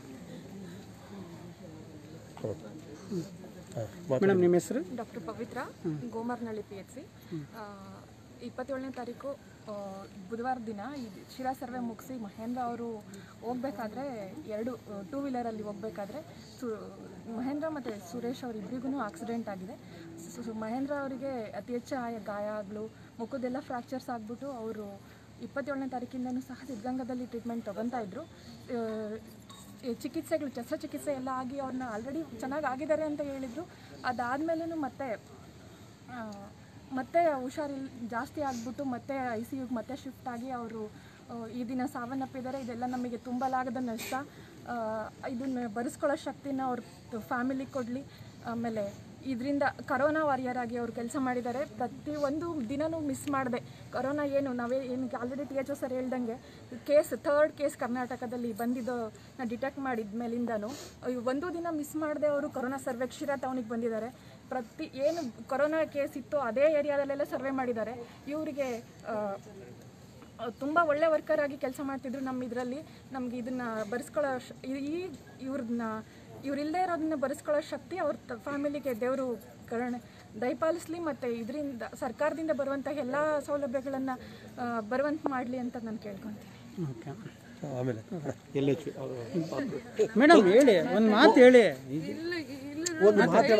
ಮೇಡಮ್ ನಿಮ್ಮ ಹೆಸರು doctor Pavitra Gomarnalli P H C ಇಪ್ಪತ್ತೇಳನೇ ತಾರೀಕು ಆ, ಬುಧವಾರ ದಿನ ಈ ಶಿರಾ ಸರ್ವೆ ಮುಗಿಸಿ ಮಹೇಂದ್ರ ಅವರು ಹೋಗ್ಬೇಕಾದ್ರೆ ಎರಡು ಟೂ ವೀಲರಲ್ಲಿ ಹೋಗ್ಬೇಕಾದ್ರೆ ಸು ಮಹೇಂದ್ರ ಮತ್ತು ಸುರೇಶ್ ಅವರಿಬ್ಬರಿಗೂ ಆಕ್ಸಿಡೆಂಟ್ ಆಗಿದೆ ಸು- ಸು- ಮಹೇಂದ್ರ ಅವರಿಗೆ ಅತಿ ಹೆಚ್ಚು ಆಯ ಗಾಯ ಆಗಲು ಮುಖದೆಲ್ಲ ಫ್ರ್ಯಾಕ್ಚರ್ಸ್ ಆಗಿಬಿಟ್ಟು ಅವರು ಇಪ್ಪತ್ತೇಳನೇ ತಾರೀಕಿಂದನೂ ಸಹ ಸಿದ್ಧಗಂಗದಲ್ಲಿ ಟ್ರೀಟ್ಮೆಂಟ್ ತೊಗೊತಾ ಇದ್ರು ಆ, ಈ ಚಿಕಿತ್ಸೆಗಳು ಶಸ್ತ್ರಚಿಕಿತ್ಸೆ ಎಲ್ಲ ಆಗಿ ಅವ್ರನ್ನ ಆಲ್ರೆಡಿ ಚೆನ್ನಾಗಿ ಆಗಿದ್ದಾರೆ ಅಂತ ಹೇಳಿದರು ಅದಾದಮೇಲೂ ಮತ್ತೆ ಆ, ಮತ್ತೆ ಹುಷಾರಿಲ್ ಜಾಸ್ತಿ ಆಗಿಬಿಟ್ಟು ಮತ್ತೆ ಐ ಸಿ ಯುಗೆ ಮತ್ತೆ ಶಿಫ್ಟ್ ಆಗಿ ಅವರು ಈ ದಿನ ಸಾವನ್ನಪ್ಪಿದ್ದಾರೆ ಇದೆಲ್ಲ ನಮಗೆ ತುಂಬಲಾಗದ ನಷ್ಟ ಆ, ಇದನ್ನ ಭರಿಸ್ಕೊಳ್ಳೋ ಶಕ್ತಿನ ಅವ್ರ ಫ್ಯಾಮಿಲಿಗೆ ಕೊಡಲಿ ಆಮೇಲೆ ಇದರಿಂದ ಕರೋನಾ ವಾರಿಯರ್ ಆಗಿ ಅವ್ರು ಕೆಲಸ ಮಾಡಿದ್ದಾರೆ ಪ್ರತಿ ಒಂದು ದಿನನೂ ಮಿಸ್ ಮಾಡಿದೆ ಕರೋನಾ ಏನು ನಾವೇ ಏನು already T H O sir ಹೇಳ್ದಂಗೆ ಕೇಸ್ ಥರ್ಡ್ ಕೇಸ್ ಕರ್ನಾಟಕದಲ್ಲಿ ಬಂದಿದ್ದು ನಾ ಡಿಟೆಕ್ಟ್ ಮಾಡಿದ ಮೇಲಿಂದನೂ ಒಂದು ದಿನ ಮಿಸ್ ಮಾಡದೆ ಅವರು ಕೊರೋನಾ ಸರ್ವೆ ಕ್ಷೀರ ಟೌನಿಗೆ ಬಂದಿದ್ದಾರೆ ಪ್ರತಿ ಏನು ಕೊರೋನಾ ಕೇಸ್ ಇತ್ತು ಅದೇ ಏರಿಯಾದಲ್ಲೆಲ್ಲ ಸರ್ವೆ ಮಾಡಿದ್ದಾರೆ ಇವರಿಗೆ ತುಂಬ ಒಳ್ಳೆ ವರ್ಕರ್ ಆಗಿ ಕೆಲಸ ಮಾಡ್ತಿದ್ರು ನಮ್ಮ ಇದರಲ್ಲಿ ನಮ್ಗೆ ಇದನ್ನ ಬರೆಸ್ಕೊಳ್ಳೋ ಶ- ಈ- ಈ ಇವ್ರನ್ನ ಇವ್ರಿಲ್ಲದೆ ಇರೋದನ್ನ ಬರೆಸ್ಕೊಳ್ಳೋ ಶಕ್ತಿ ಅವ್ರ ಫ್ಯಾಮಿಲಿಗೆ ದೇವರು ಕರುಣೆ ದಯಪಾಲಿಸ್ಲಿ ಮತ್ತು ಇದರಿಂದ ಸರ್ಕಾರದಿಂದ ಬರುವಂಥ ಎಲ್ಲ ಸೌಲಭ್ಯಗಳನ್ನು ಬರುವಂತೆ ಮಾಡಲಿ ಅಂತ ನಾನು ಕೇಳ್ಕೊತೀನಿ ಓಕೆ ಆಮೇಲೆ ಎಲ್ ಎಚ್ ಮೇಡಮ್ ಹೇಳಿ ಒಂದು ಮಾತು ಹೇಳಿ ಒಂದು ಮಾತು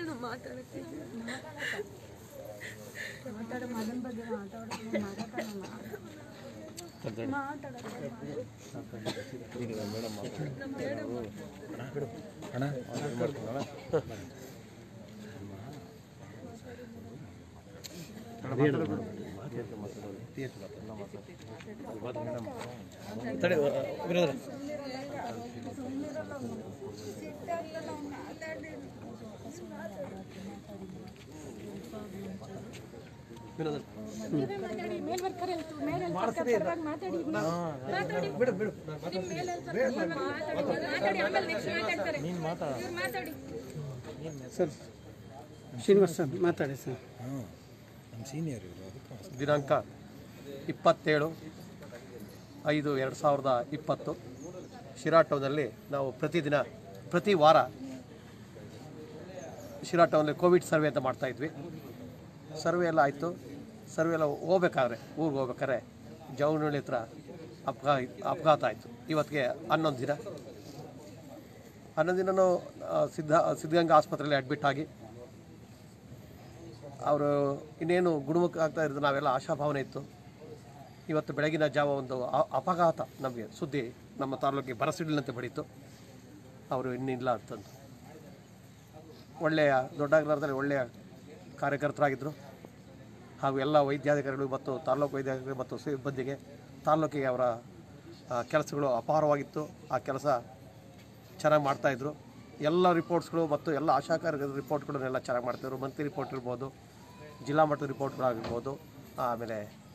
ತಡೆ ಬ್ರದರ್ ಬ್ರದರ್ ಮಾತಾಡಿ ಮೇಲ್ ವರ್ಕರ್ ಮೇಲೆ ಮಾತಾಡಿ ಮಾತಾಡಿ ಬಿಡು ಬಿಡು ಮಾತಾಡಿ ಆಮೇಲೆ ನೆಕ್ಸ್ಟ್ ಮಾತಾಡ್ತಾರೆ ಇವ್ರು ಮಾತಾಡಿ ಸರ್ ಶ್ರೀನಿವಾಸ್ ಸರ್ ಮಾತಾಡಿ ಸರ್ ನಮ್ಮ ಸೀನಿಯರ್ ಇವರು ದಿನಾಂಕ ಇಪ್ಪತ್ತೇಳು ಐದು ಎರಡು ಸಾವಿರದ ಇಪ್ಪತ್ತು ಶಿರಾ ಟೌನಲ್ಲಿ ನಾವು ಪ್ರತಿದಿನ ಪ್ರತಿ ವಾರ ಶಿರಾ ಟೌನಲ್ಲಿ ಕೋವಿಡ್ ಸರ್ವೆ ಅಂತ ಮಾಡ್ತಾಯಿದ್ವಿ ಸರ್ವೆ ಎಲ್ಲ ಆಯಿತು ಸರ್ವೆ ಎಲ್ಲ ಹೋಗ್ಬೇಕಾದ್ರೆ ಊರಿಗೆ ಹೋಗ್ಬೇಕಾದ್ರೆ ಜವನಹಳ್ಳಿ ಹತ್ರ ಅಪಘಾ ಅಪಘಾತ ಆಯಿತು ಇವತ್ತಿಗೆ ಹನ್ನೊಂದು ದಿನ ಹನ್ನೊಂದು ದಿನನೂ ಆ, ಸಿದ್ಧ ಸಿದ್ಧಗಂಗಾ ಆಸ್ಪತ್ರೆಯಲ್ಲಿ ಅಡ್ಮಿಟ್ ಆಗಿ ಅವರು ಇನ್ನೇನು ಗುಣಮುಖ ಆಗ್ತಾ ಇರೋದು ನಾವೆಲ್ಲ ಆಶಾಭಾವನೆ ಇತ್ತು ಇವತ್ತು ಬೆಳಗಿನ ಜಾವ ಒಂದು ಅ- ಅಪಘಾತ ನಮಗೆ ಸುದ್ದಿ ನಮ್ಮ ತಾಲೂಕಿಗೆ ಬರಸಿಡಿಲಂತೆ ಬಡೀತು ಅವರು ಇನ್ನಿಲ್ಲ ಅಂತಂದು ಒಳ್ಳೆಯ ದೊಡ್ಡಗ್ರಹದಲ್ಲಿ ಒಳ್ಳೆಯ ಕಾರ್ಯಕರ್ತರಾಗಿದ್ದರು ಹಾಗೂ ಎಲ್ಲ ವೈದ್ಯಾಧಿಕಾರಿಗಳು ಮತ್ತು ತಾಲೂಕು ವೈದ್ಯಾಧಿಕಾರಿಗಳು ಮತ್ತು ಸಿಬ್ಬಂದಿಗೆ ತಾಲೂಕಿಗೆ ಅವರ ಆ, ಕೆಲಸಗಳು ಅಪಾರವಾಗಿತ್ತು ಆ ಕೆಲಸ ಚೆನ್ನಾಗಿ ಮಾಡ್ತಾಯಿದ್ರು ಎಲ್ಲ ರಿಪೋರ್ಟ್ಸ್ಗಳು ಮತ್ತು ಎಲ್ಲ ಆಶಾ ಕಾರ್ಯಕರ್ತರ ರಿಪೋರ್ಟ್ಗಳನ್ನೆಲ್ಲ ಚೆನ್ನಾಗಿ ಮಾಡ್ತಾಯಿದ್ರು ಮಂತ್ಲಿ ರಿಪೋರ್ಟ್ ಇರ್ಬೋದು ಜಿಲ್ಲಾ ಮಟ್ಟದ ರಿಪೋರ್ಟ್ಗಳಾಗಿರ್ಬೋದು ಆಮೇಲೆ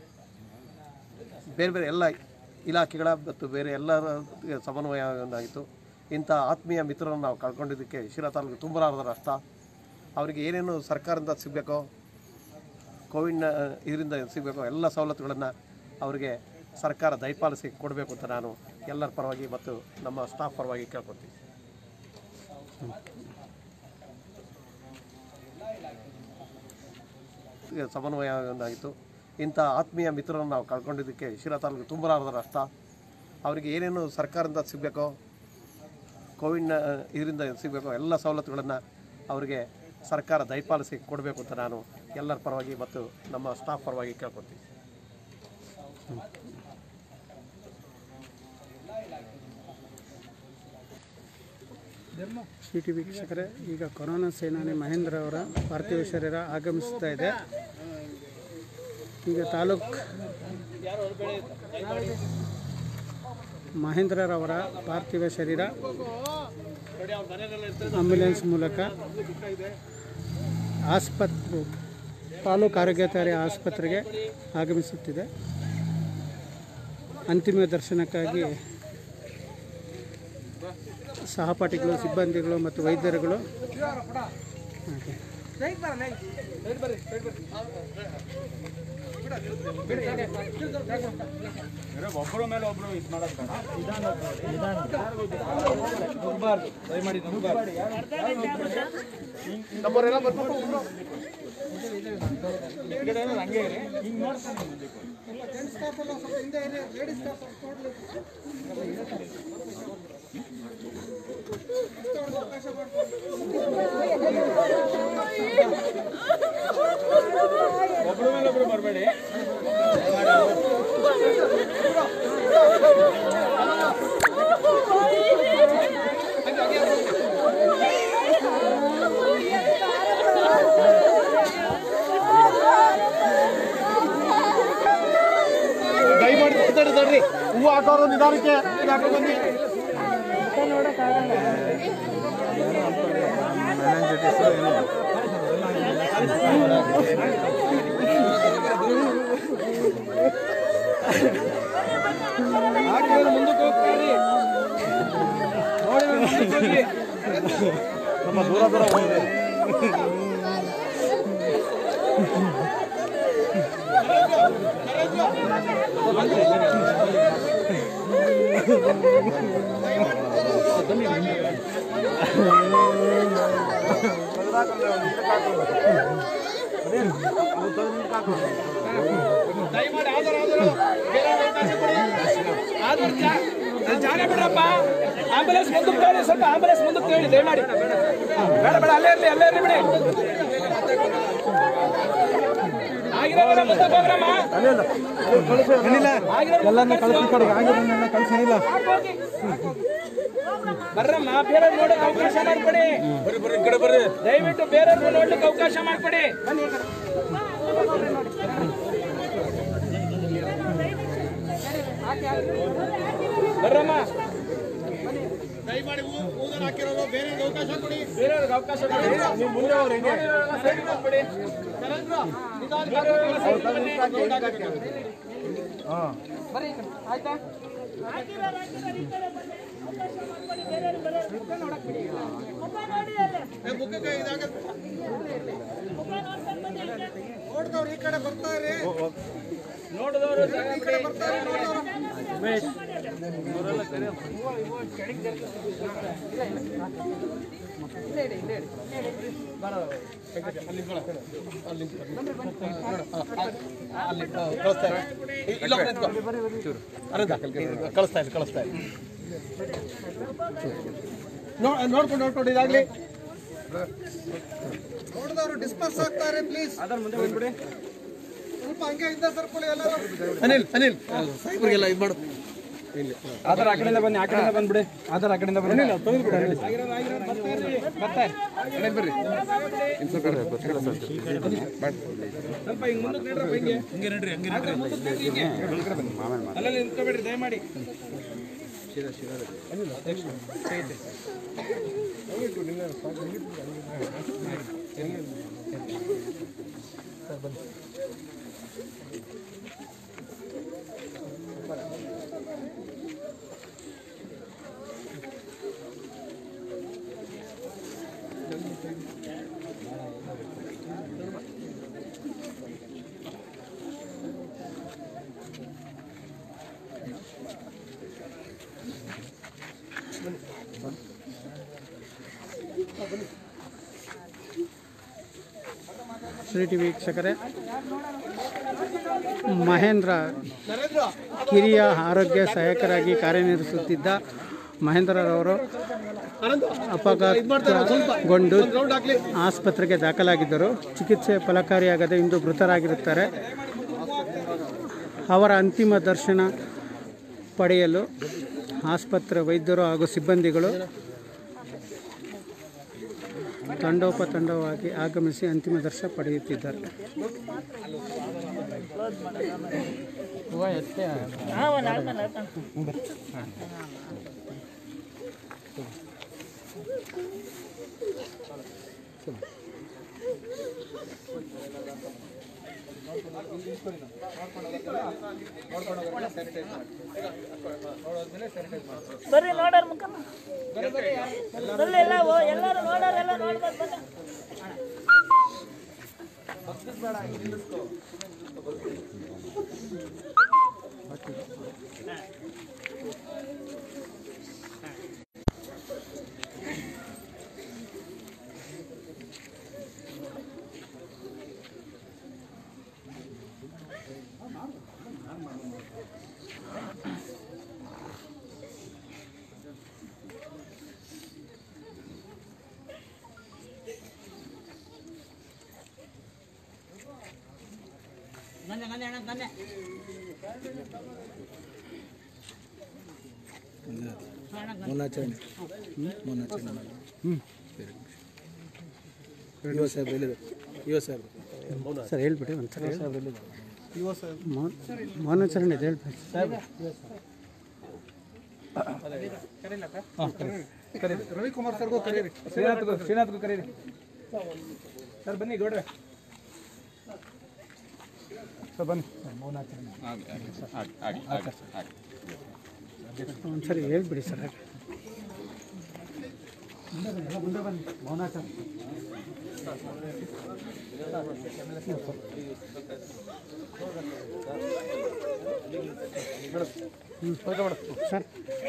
ಬೇರೆ ಬೇರೆ ಎಲ್ಲ ಇಲಾಖೆಗಳ ಮತ್ತು ಬೇರೆ ಎಲ್ಲರ ಸಮನ್ವಯ ಒಂದಾಗಿತ್ತು ಇಂಥ ಆತ್ಮೀಯ ಮಿತ್ರರನ್ನು ನಾವು ಕಳ್ಕೊಂಡಿದ್ದಕ್ಕೆ ಶಿರಾ ತಾಲೂಕು ತುಂಬಲಾರದ ನಷ್ಟ ಅವರಿಗೆ ಏನೇನು ಸರ್ಕಾರದಿಂದ ಸಿಗಬೇಕೋ ಕೋವಿಡ್ನ ಇದರಿಂದ ಸಿಗಬೇಕೋ ಎಲ್ಲ ಸವಲತ್ತುಗಳನ್ನು ಅವರಿಗೆ ಸರ್ಕಾರ ದಯಪಾಲಿಸಿ ಕೊಡಬೇಕು ಅಂತ ನಾನು ಎಲ್ಲರ ಪರವಾಗಿ ಮತ್ತು ನಮ್ಮ ಸ್ಟಾಫ್ ಪರವಾಗಿ ಕೇಳ್ಕೊತೀನಿ ಈಗ ಸಮನ್ವಯ ಒಂದಾಗಿತ್ತು ಇಂಥ ಆತ್ಮೀಯ ಮಿತ್ರರನ್ನು ನಾವು ಕಳ್ಕೊಂಡಿದ್ದಕ್ಕೆ ಶಿರಾ ತಾಲೂಕು ತುಂಬಲಾರದ ನಷ್ಟ ಅವರಿಗೆ ಏನೇನು ಸರ್ಕಾರದಿಂದ ಸಿಗಬೇಕೋ ಕೋವಿಡ್ನ ಇದರಿಂದ ಸಿಗಬೇಕೋ ಎಲ್ಲ ಸವಲತ್ತುಗಳನ್ನು ಅವರಿಗೆ ಸರ್ಕಾರ ದಯಪಾಲಿಸಿ ಕೊಡಬೇಕು ಅಂತ ನಾನು ಎಲ್ಲರ ಪರವಾಗಿ ಮತ್ತು ನಮ್ಮ ಸ್ಟಾಫ್ ಪರವಾಗಿ ಕೇಳ್ಕೊತೀನಿ ಸಿ ಟಿ ವೀಕ್ಷಕರೇ ಈಗ ಕೊರೋನಾ ಸೇನಾನಿ ಮಹೇಂದ್ರ ಅವರ ಪಾರ್ಥಿವ ಶರೀರ ಆಗಮಿಸ್ತಾ ಇದೆ ಈಗ ತಾಲೂಕ್ ಮಹೇಂದ್ರರವರ ಪಾರ್ಥಿವ ಶರೀರ ಆಂಬ್ಯುಲೆನ್ಸ್ ಮೂಲಕ ಆಸ್ಪತ್ರೆ ತಾಲೂಕು ಆರೋಗ್ಯಾಧಿಕಾರಿ ಆಸ್ಪತ್ರೆಗೆ ಆಗಮಿಸುತ್ತಿದೆ ಅಂತಿಮ ದರ್ಶನಕ್ಕಾಗಿ ಸಹಪಾಠಿಗಳು ಸಿಬ್ಬಂದಿಗಳು ಮತ್ತು ವೈದ್ಯರುಗಳು ಹಾಗೆ ಜಾಗ ಬಿಡ್ರಪ್ಪ ಆಂಬುಲೆನ್ಸ್ ಮುಂದಕ್ಕೆ ಹೇಳಿ ಸ್ವಲ್ಪ ಆಂಬುಲೆನ್ಸ್ ಮುಂದಕ್ಕೆ ಹೇಳಿ ದಯಮಾಡಿ ಬೇಡ ಬೇಡ ಅಲ್ಲೇ ಇರ್ಲಿ ಅಲ್ಲೇ ಇರ್ಲಿ ಬಿಡಿ ಆಗಿರೋದೆಲ್ಲ ಮುಂದಕ್ಕೆ ಹೋಗ್ರಮ್ಮ ಆಗಿರೋದು ಕಳ್ಸಿ. ಹೋಗಿ. ಬರ್ರಮ್ಮ ಬೇರೆ ನೋಡಕ್ ಅವಕಾಶ ಮಾಡ್ಕೊಡಿ ದಯವಿಟ್ಟು ಬೇರೆಯವ್ರು ನೋಡ್ಲಿಕ್ಕೆ ಅವಕಾಶ ಮಾಡ್ಕೊಡಿ ಬರ್ರಮ್ಮ ಬೇರೆಯವ್ರಿಗೆ ಅವಕಾಶ ಕೊಡಿ ನೀವು ಮುಂದೆ ಹೋಗ್ರಿ ಹಿಂಗೆ. ಸೈಡ್ ಮಾಡ್ಬಿಡಿ. ಬರ್ರಿ ಈ ಕಡೆ. ಆಯ್ತಾ ಮುಖಕ್ಕೆ ಇದಾಗ ಅಲ್ಲಿ ಕಳಿಸ್ತಾ ಇಲ್ಲ ಇಲ್ಲೊಬ್ರು ನಿಂತ್ಕೊ. ಅರವಿಂದ, ಕಳಿಸ್ತಾ ಇಲ್ಲ ಕಳಿಸ್ತಾ ಇಲ್ಲ ನೋ- ನೋಡ್ಕೊಂಡು ನೋಡ್ಕೊಂಡು ಇದಾಗ್ಲಿ ಅನಿಲ್ ಅನಿಲ್ ಸಾಹೇಬ್ರಿಗೆಲ್ಲ ಇದು ಮಾಡು ಆಧಾರ್ ಆ ಕಡೆಯಿಂದ ಬನ್ನಿ ಆ ಕಡೆಯಿಂದ ಬಂದ್ಬಿಡಿ ಆಧಾರ್ ಆ ಕಡೆಯಿಂದ ಬನ್ನಿ ಸ್ವಲ್ಪ ಹಿಂಗ್ ಮುಂದಕ್ಕೆ ನಡ್ರಪ್ಪ ಹಿಂಗೆ ಹಿಂಗೆ ನಡ್ರಿ ಹಂಗೆ ನಡ್ರಿ ಅಲ್ಲಲ್ಲಿ ನಿಂತ್ಕೊಬೇಡ್ರಿ ದಯಮಾಡಿ ಶ್ರೀ ಟಿ ವೀಕ್ಷಕರೇ ಮಹೇಂದ್ರ ಕಿರಿಯ ಆರೋಗ್ಯ ಸಹಾಯಕರಾಗಿ ಕಾರ್ಯನಿರ್ವಹಿಸುತ್ತಿದ್ದ ಮಹೇಂದ್ರರವರು ಅಪಘಾತಗೊಂಡು ಆಸ್ಪತ್ರೆಗೆ ದಾಖಲಾಗಿದ್ದರು ಚಿಕಿತ್ಸೆ ಫಲಕಾರಿಯಾಗದೆ ಇಂದು ಮೃತರಾಗಿರುತ್ತಾರೆ ಅವರ ಅಂತಿಮ ದರ್ಶನ ಪಡೆಯಲು ಆಸ್ಪತ್ರೆ ವೈದ್ಯರು ಹಾಗೂ ಸಿಬ್ಬಂದಿಗಳು ತಂಡೋಪತಂಡವಾಗಿ ಆಗಮಿಸಿ ಅಂತಿಮ ದರ್ಶನ ಪಡೆಯುತ್ತಿದ್ದಾರೆ ಬರ್ರಿ ನೋಡೋರ್ ಮುಖ ಬರ್ರಿ ಎಲ್ಲ ಓ- ಎಲ್ಲರೂ ನೋಡೋರ್ ಎಲ್ಲ ನೋಡ್ಬೋದು ಬನ್ನಿ ಮೊನ್ನಾಚರಣೆ ಮೊನ್ನಾಚರಣೆ ಮಾಡಿ ಯುವ ಸಾಹೇಬ್ರು ಎಲ್ಲಿದೆ ಯುವ ಸಾಹೇಬ್ರು ಸರ್ ಹೇಳ್ಬಿಡಿ ಒಂದು ಸರಿ ಸಾಹೇಬ್ರು ಎಲ್ಲಿದೆ ಯುವ ಸಾಹೇಬ್ ಮೌನಾಚರಣೆ ಇದೆ ಹೇಳ್ಬಿಡಿ ಕರೀರಿ ರವಿಕುಮಾರ್ ಸರ್ಗೂ ಕರೀರಿ ಶ್ರೀನಾಥ್ಗೂ ಶ್ರೀನಾಥ್ಗೂ ಕರೀರಿ ಸರ್ ಬನ್ನಿ ಗೌಡ್ರೆ ಸರ್ ಬನ್ನಿ ಒಂದು ಸರಿ ಹೇಳ್ಬಿಡಿ ಸರ್ ಸರ್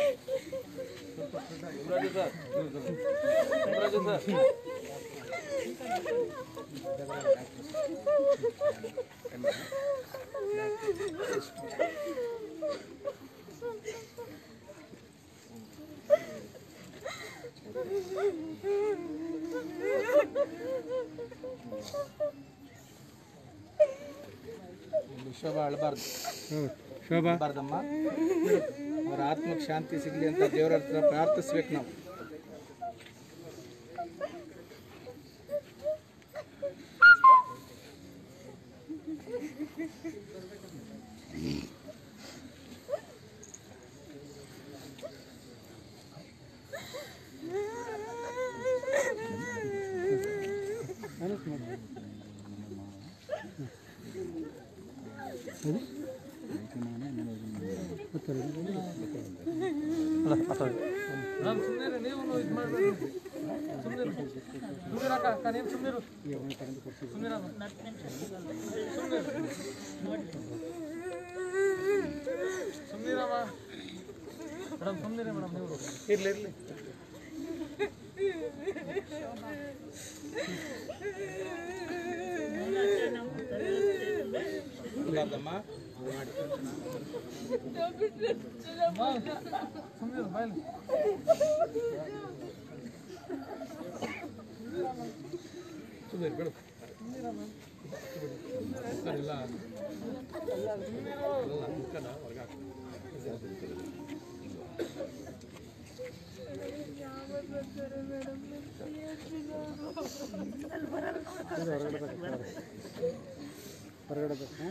ಶೋಭಾ ಅಳಬಾರ್ದು ಶೋಭಾ ಅಳಬಾರ್ದಮ್ಮ ಅವ್ರ ಆತ್ಮಕ್ಕೆ ಶಾಂತಿ ಸಿಗಲಿ ಅಂತ ದೇವರ ಹತ್ರ ಪ್ರಾರ್ಥಿಸ್ಬೇಕು ನಾವು ಇರ್ಲಿ ಇರ್ಲಿ ಇರ್ಲಾರ್ದಮ್ಮ? ಸುಮ್ನಿರು, ಬಿಡು. ಇಲ್ಲ. ಅಲ್ಲ, ಮುಖನ ಹೊರ್ಗೆ ಹಾಕು. ಹೊರಗಡೆ ಬೇಕಾ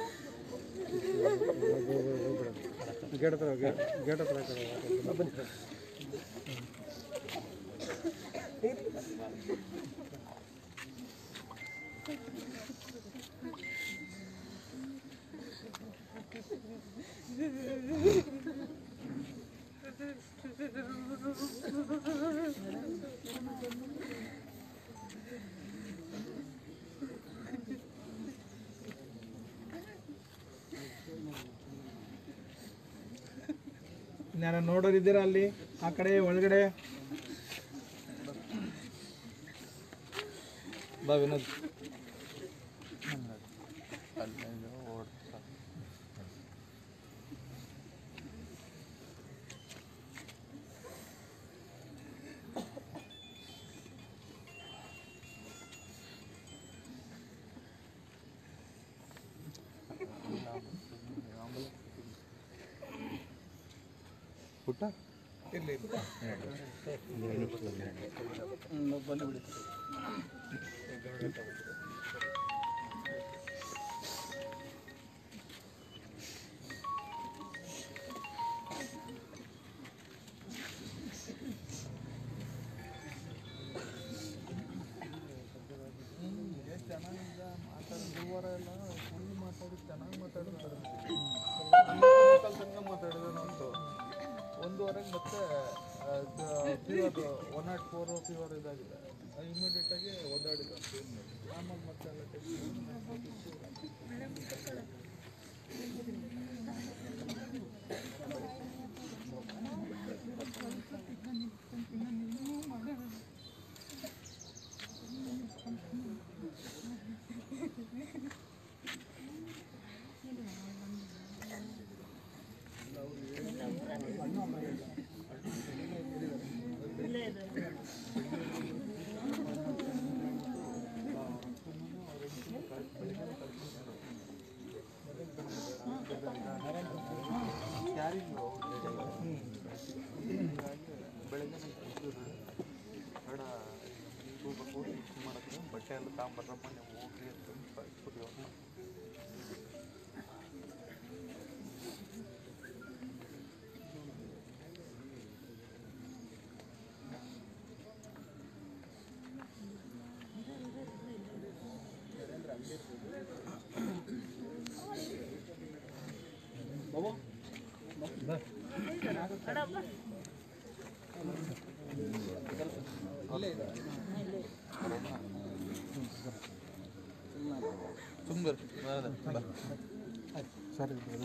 ಗೇಟ್ ಹತ್ರ ಹೋಗಿ ಗೇಟ್ ಹತ್ರ ಈ ಕಡೆ ಹೋಗಿ. ಬನ್ನಿ ಯಾರ ನೋಡೋರಿದ್ದೀರಾ ಅಲ್ಲಿ ಆ ಕಡೆ ಒಳಗಡೆ ಬಾ ವಿನೋದ್ ಪುಟ್ಟ ಇರ್ಲಿ ಇರ್ಲಿ. ಹ್ಮ್, ಬನ್ನಿ ಬಿಡಿ ಒಂದೂವರೆಗೆ ಮತ್ತೆ fever one naught four fever ಇದಾಗಿದೆ ಇಮಿಡಿಯೇಟ್ ಆಗಿ ಓಡಾಡಿದ ಆಮೇಲೆ ಮತ್ತೆ ಎಲ್ಲ ಬಟ್ಟೆ ಎಲ್ಲ ತಗೊಂಬರ್ರಪ್ಪ ನೀವು ಹೋಗಿ ಅಂತ ಕಳಿಸ್ಬಿಟ್ಟಿವ್ರು. ಸುಮ್ನಿರು. ಬಾ. ಸರಿ ಬರು.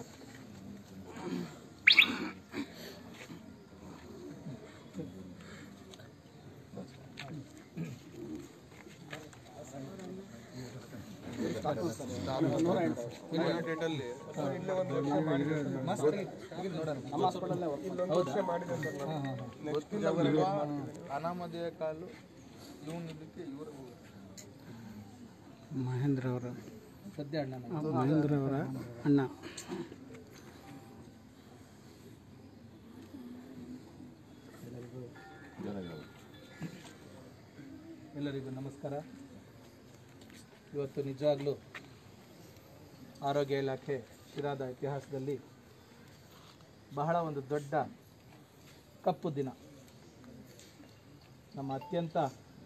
ಡೇಟಲ್ಲಿ ಇಲ್ಲೇ ಒಂದು ವರ್ಷ ಮಾಡಿದೆ ಸರ್. ಮಸ್ತ್ ಆಗಿ ಇಲ್ಲಿ ನೋಡೋಣ. ಇಲ್ಲೊಂದು ವರ್ಷ ಮಾಡಿದೆ ಸರ್ ನಾನು. ಗೊತ್ತಿಲ್ಲ ಬರುವ ಅನಾಮಧೇಯ ಕಾಲು ಇವನು ಇದಕ್ಕೆ ಇವರು ಮಹೇಂದ್ರ ಅವರ ಸದ್ಯ ಅಣ್ಣ ಮಹೇಂದ್ರ ಅವರ ಅಣ್ಣ ಎಲ್ಲರಿಗೂ ನಮಸ್ಕಾರ ಇವತ್ತು ನಿಜವಾಗ್ಲೂ ಆರೋಗ್ಯ ಇಲಾಖೆ ಶಿರಾದ ಇತಿಹಾಸದಲ್ಲಿ ಬಹಳ ಒಂದು ದೊಡ್ಡ ಕಪ್ಪು ದಿನ ನಮ್ಮ ಅತ್ಯಂತ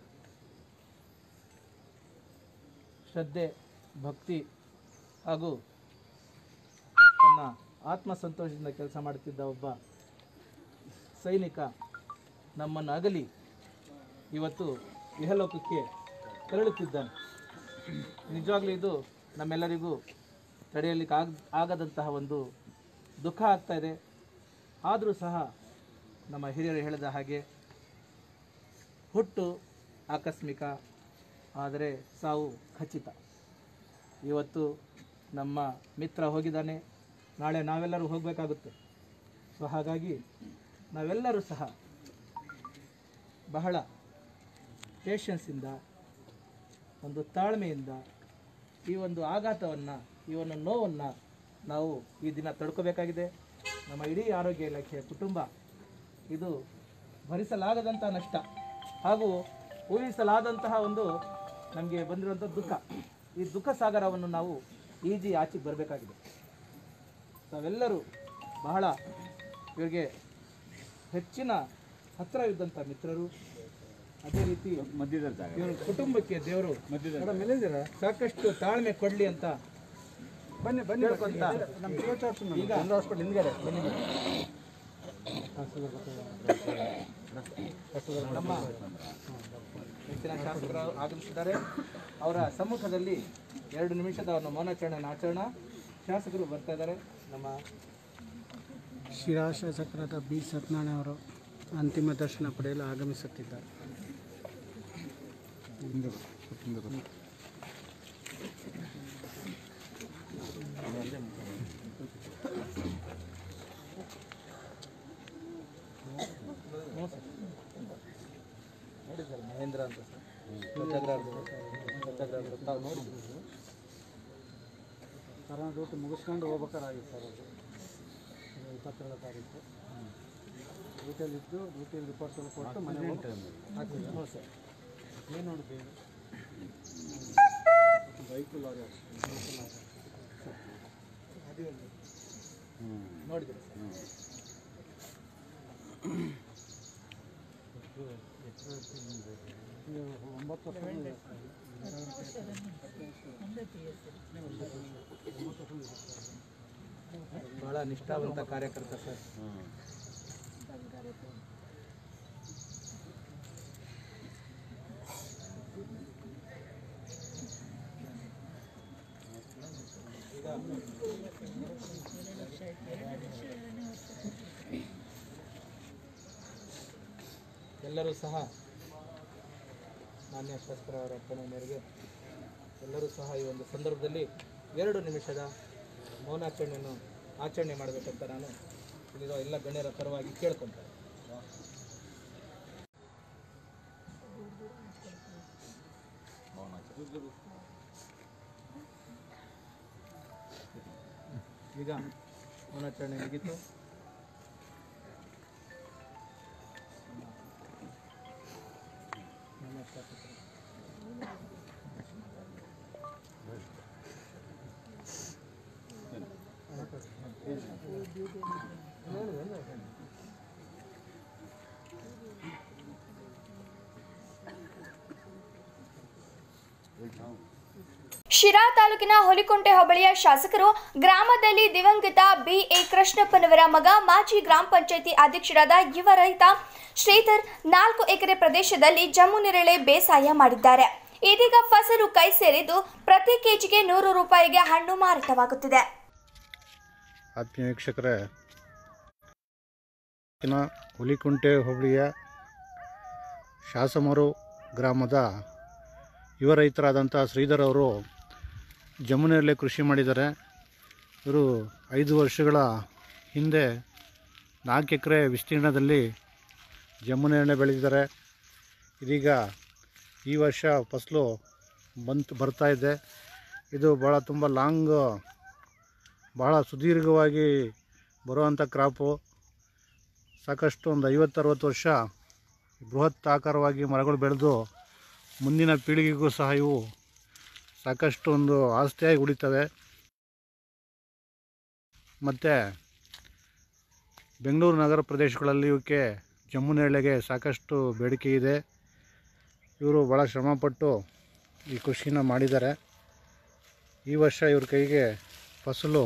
ಶ್ರದ್ಧೆ ಭಕ್ತಿ ಹಾಗೂ ತನ್ನ ಆತ್ಮಸಂತೋಷದಿಂದ ಕೆಲಸ ಮಾಡುತ್ತಿದ್ದ ಒಬ್ಬ ಸೈನಿಕ ನಮ್ಮನ್ನು ಅಗಲಿ ಇವತ್ತು ಇಹಲೋಕಕ್ಕೆ ತೆರಳುತ್ತಿದ್ದಾನೆ ನಿಜವಾಗ್ಲೂ ಇದು ನಮ್ಮೆಲ್ಲರಿಗೂ ತಡೆಯಲಿಕ್ಕೆ ಆಗ ಆಗದಂತಹ ಒಂದು ದುಃಖ ಆಗ್ತಾ ಇದೆ ಆದರೂ ಸಹ ನಮ್ಮ ಹಿರಿಯರು ಹೇಳಿದ ಹಾಗೆ ಹುಟ್ಟು ಆಕಸ್ಮಿಕ ಆದರೆ ಸಾವು ಖಚಿತ ಇವತ್ತು ನಮ್ಮ ಮಿತ್ರ ಹೋಗಿದ್ದಾನೆ ನಾಳೆ ನಾವೆಲ್ಲರೂ ಹೋಗಬೇಕಾಗುತ್ತೆ ಸೊ ಹಾಗಾಗಿ ನಾವೆಲ್ಲರೂ ಸಹ ಬಹಳ ಪೇಷನ್ಸಿಂದ ಒಂದು ತಾಳ್ಮೆಯಿಂದ ಈ ಒಂದು ಆಘಾತವನ್ನು ಈ ಒಂದು ನೋವನ್ನು ನಾವು ಈ ದಿನ ತಡ್ಕೋಬೇಕಾಗಿದೆ ನಮ್ಮ ಇಡೀ ಆರೋಗ್ಯ ಇಲಾಖೆಯ ಕುಟುಂಬ ಇದು ಭರಿಸಲಾಗದಂಥ ನಷ್ಟ ಹಾಗೂ ಊಹಿಸಲಾದಂತಹ ಒಂದು ನಮಗೆ ಬಂದಿರುವಂಥ ದುಃಖ ಈ ದುಃಖ ಸಾಗರವನ್ನು ನಾವು ಈಜಿ ಆಚೆಗೆ ಬರಬೇಕಾಗಿದೆ ತಾವೆಲ್ಲರೂ ಬಹಳ ಇವರಿಗೆ ಹೆಚ್ಚಿನ ಹತ್ತಿರವಿದ್ದಂಥ ಮಿತ್ರರು ಅದೇ ರೀತಿ ಇವ್ರ ಕುಟುಂಬಕ್ಕೆ ದೇವರು ಸಾಕಷ್ಟು ತಾಳ್ಮೆ ಕೊಡಲಿ ಅಂತ ಬನ್ನಿ ಬನ್ನಿ ಕೇಳ್ಕೊಂತ ಈಗ ಹಾಸ್ಪಿಟಲ್ ಹಿಂದ್ಗಡೆ ಬನ್ನಿ ಬನ್ನಿ. ನಮ್ಮ ಹೆಚ್ಚಿನ ಶಾಸಕರು ಆಗಮಿಸಿದ್ದಾರೆ ಅವರ ಸಮ್ಮುಖದಲ್ಲಿ ಎರಡು ನಿಮಿಷದ ಒಂದು ಮೌನಾಚರಣೆಯನ್ನು ಆಚರಣ ಶಾಸಕರು ಬರ್ತಾ ಇದ್ದಾರೆ ನಮ್ಮ ಶಿರಾ ಶಾಸಕರಾದ ಬಿ ಸತ್ಯನಾರಾಯಣ ಅವರು ಅಂತಿಮ ದರ್ಶನ ಪಡೆಯಲು ಆಗಮಿಸುತ್ತಿದ್ದಾರೆ ನೋಡಿ ಸರ್ ಮಹೇಂದ್ರ ಅಂತ ಸರ್ ಸತ್ಯಾಗ್ರಹದ್ದು ಸತ್ಯಾಗ್ರಹದ್ದು ತಾವು ನೋಡಿದ್ರು ಕರೋನಾ ಡ್ಯೂಟಿ ಮುಗಿಸ್ಕೊಂಡು ಹೋಗ್ಬೇಕಾಗಿತ್ತು ಸರ್ ಅದು ಅದು ಇಪ್ಪತ್ತೇಳು ತಾರೀಕು ಡ್ಯೂಟಿಯಲ್ಲಿ ಇದ್ದು ಡ್ಯೂಟಿಯಲ್ಲಿ ರಿಪೋರ್ಟ್ ಎಲ್ಲ ಕೊಟ್ಟು ಮನೆ ಹಾಕಿದ್ರು ಹ್ಞೂ ಸರ್ ಏನು ನೋಡಿದ್ದೀವಿ ಬೈಕು ಲಾರಿ ನೋಡಿದ್ರು ಒಂಬತ್ತು ವರ್ಷ ಬಹಳ ನಿಷ್ಠಾವಂತ ಕಾರ್ಯಕರ್ತ ಸರ್ ಎಲ್ಲರೂ ಸಹ ಮಾನ್ಯ ಶಾಸಕರವರ ಅಪ್ಪಣೆ ಮೇರೆಗೆ ಎಲ್ಲರೂ ಸಹ ಈ ಒಂದು ಸಂದರ್ಭದಲ್ಲಿ ಎರಡು ನಿಮಿಷದ ಮೌನಾಚರಣೆಯನ್ನು ಆಚರಣೆ ಮಾಡಬೇಕಂತ ನಾನು ಇಲ್ಲಿರೋ ಎಲ್ಲ ಗಣ್ಯರ ಪರವಾಗಿ ಕೇಳ್ಕೊಳ್ತೇನೆ ಈಗ ಮೌನಾಚರಣೆ ಮುಗೀತು ನಮ್ಮ ಶಾಸಕರು ಶಿರಾ ತಾಲೂಕಿನ ಹೊಲಿಕೊಂಟೆ ಹೋಬಳಿಯ ಶಾಸಕರು ಗ್ರಾಮದಲ್ಲಿ ದಿವಂಗತ ಬಿ ಎ ಕೃಷ್ಣಪ್ಪನವರ ಮಗ ಮಾಜಿ ಗ್ರಾಮ ಪಂಚಾಯಿತಿ ಅಧ್ಯಕ್ಷರಾದ ಯುವ ರೈತ ಶ್ರೀಧರ್ ನಾಲ್ಕು ಎಕರೆ ಪ್ರದೇಶದಲ್ಲಿ ಜಮ್ಮುನೆರಳೆ ಬೇಸಾಯ ಮಾಡಿದ್ದಾರೆ ಇದೀಗ ಫಸಲು ಕೈ ಸೇರಿದ್ದು ಪ್ರತಿ ಕೆಜಿಗೆ ನೂರು ರೂಪಾಯಿಗೆ ಹಣ್ಣು ಮಾರಾಟವಾಗುತ್ತಿದೆ ಆತ್ಮೀಯ ವೀಕ್ಷಕರೇ ಇನ್ನ ಹುಲಿಕುಂಟೆ ಹೋಬಳಿಯ ಶಾಸಮರು ಗ್ರಾಮದ ಯುವ ರೈತರಾದಂಥ ಶ್ರೀಧರ್ ಅವರು ಜಮುನೆಯಲ್ಲೇ ಕೃಷಿ ಮಾಡಿದ್ದಾರೆ ಇವರು ಐದು ವರ್ಷಗಳ ಹಿಂದೆ ನಾಲ್ಕು ಎಕರೆ ವಿಸ್ತೀರ್ಣದಲ್ಲಿ ಜಮುನೆಯನ್ನೇ ಬೆಳೆದಿದ್ದಾರೆ ಇದೀಗ ಈ ವರ್ಷ ಫಸಲು ಬಂತು ಬರ್ತಾ ಇದೆ ಇದು ಭಾಳ ತುಂಬ ಲಾಂಗ್ ಭಾಳ ಸುದೀರ್ಘವಾಗಿ ಬರುವಂಥ ಕ್ರಾಪು ಸಾಕಷ್ಟು ಒಂದು ಐವತ್ತರವತ್ತು ವರ್ಷ ಬೃಹತ್ ಆಕಾರವಾಗಿ ಮರಗಳು ಬೆಳೆದು ಮುಂದಿನ ಪೀಳಿಗೆಗೂ ಸಹ ಇವು ಸಾಕಷ್ಟು ಒಂದು ಆಸ್ತಿಯಾಗಿ ಉಳಿತವೆ ಮತ್ತು ಬೆಂಗಳೂರು ನಗರ ಪ್ರದೇಶಗಳಲ್ಲಿ ಇವಕ್ಕೆ ಜಮ್ಮುನೇಳೆಗೆ ಸಾಕಷ್ಟು ಬೇಡಿಕೆ ಇದೆ ಇವರು ಭಾಳ ಶ್ರಮಪಟ್ಟು ಈ ಕೃಷಿನ ಮಾಡಿದ್ದಾರೆ ಈ ವರ್ಷ ಇವ್ರ ಕೈಗೆ ಫಸಲು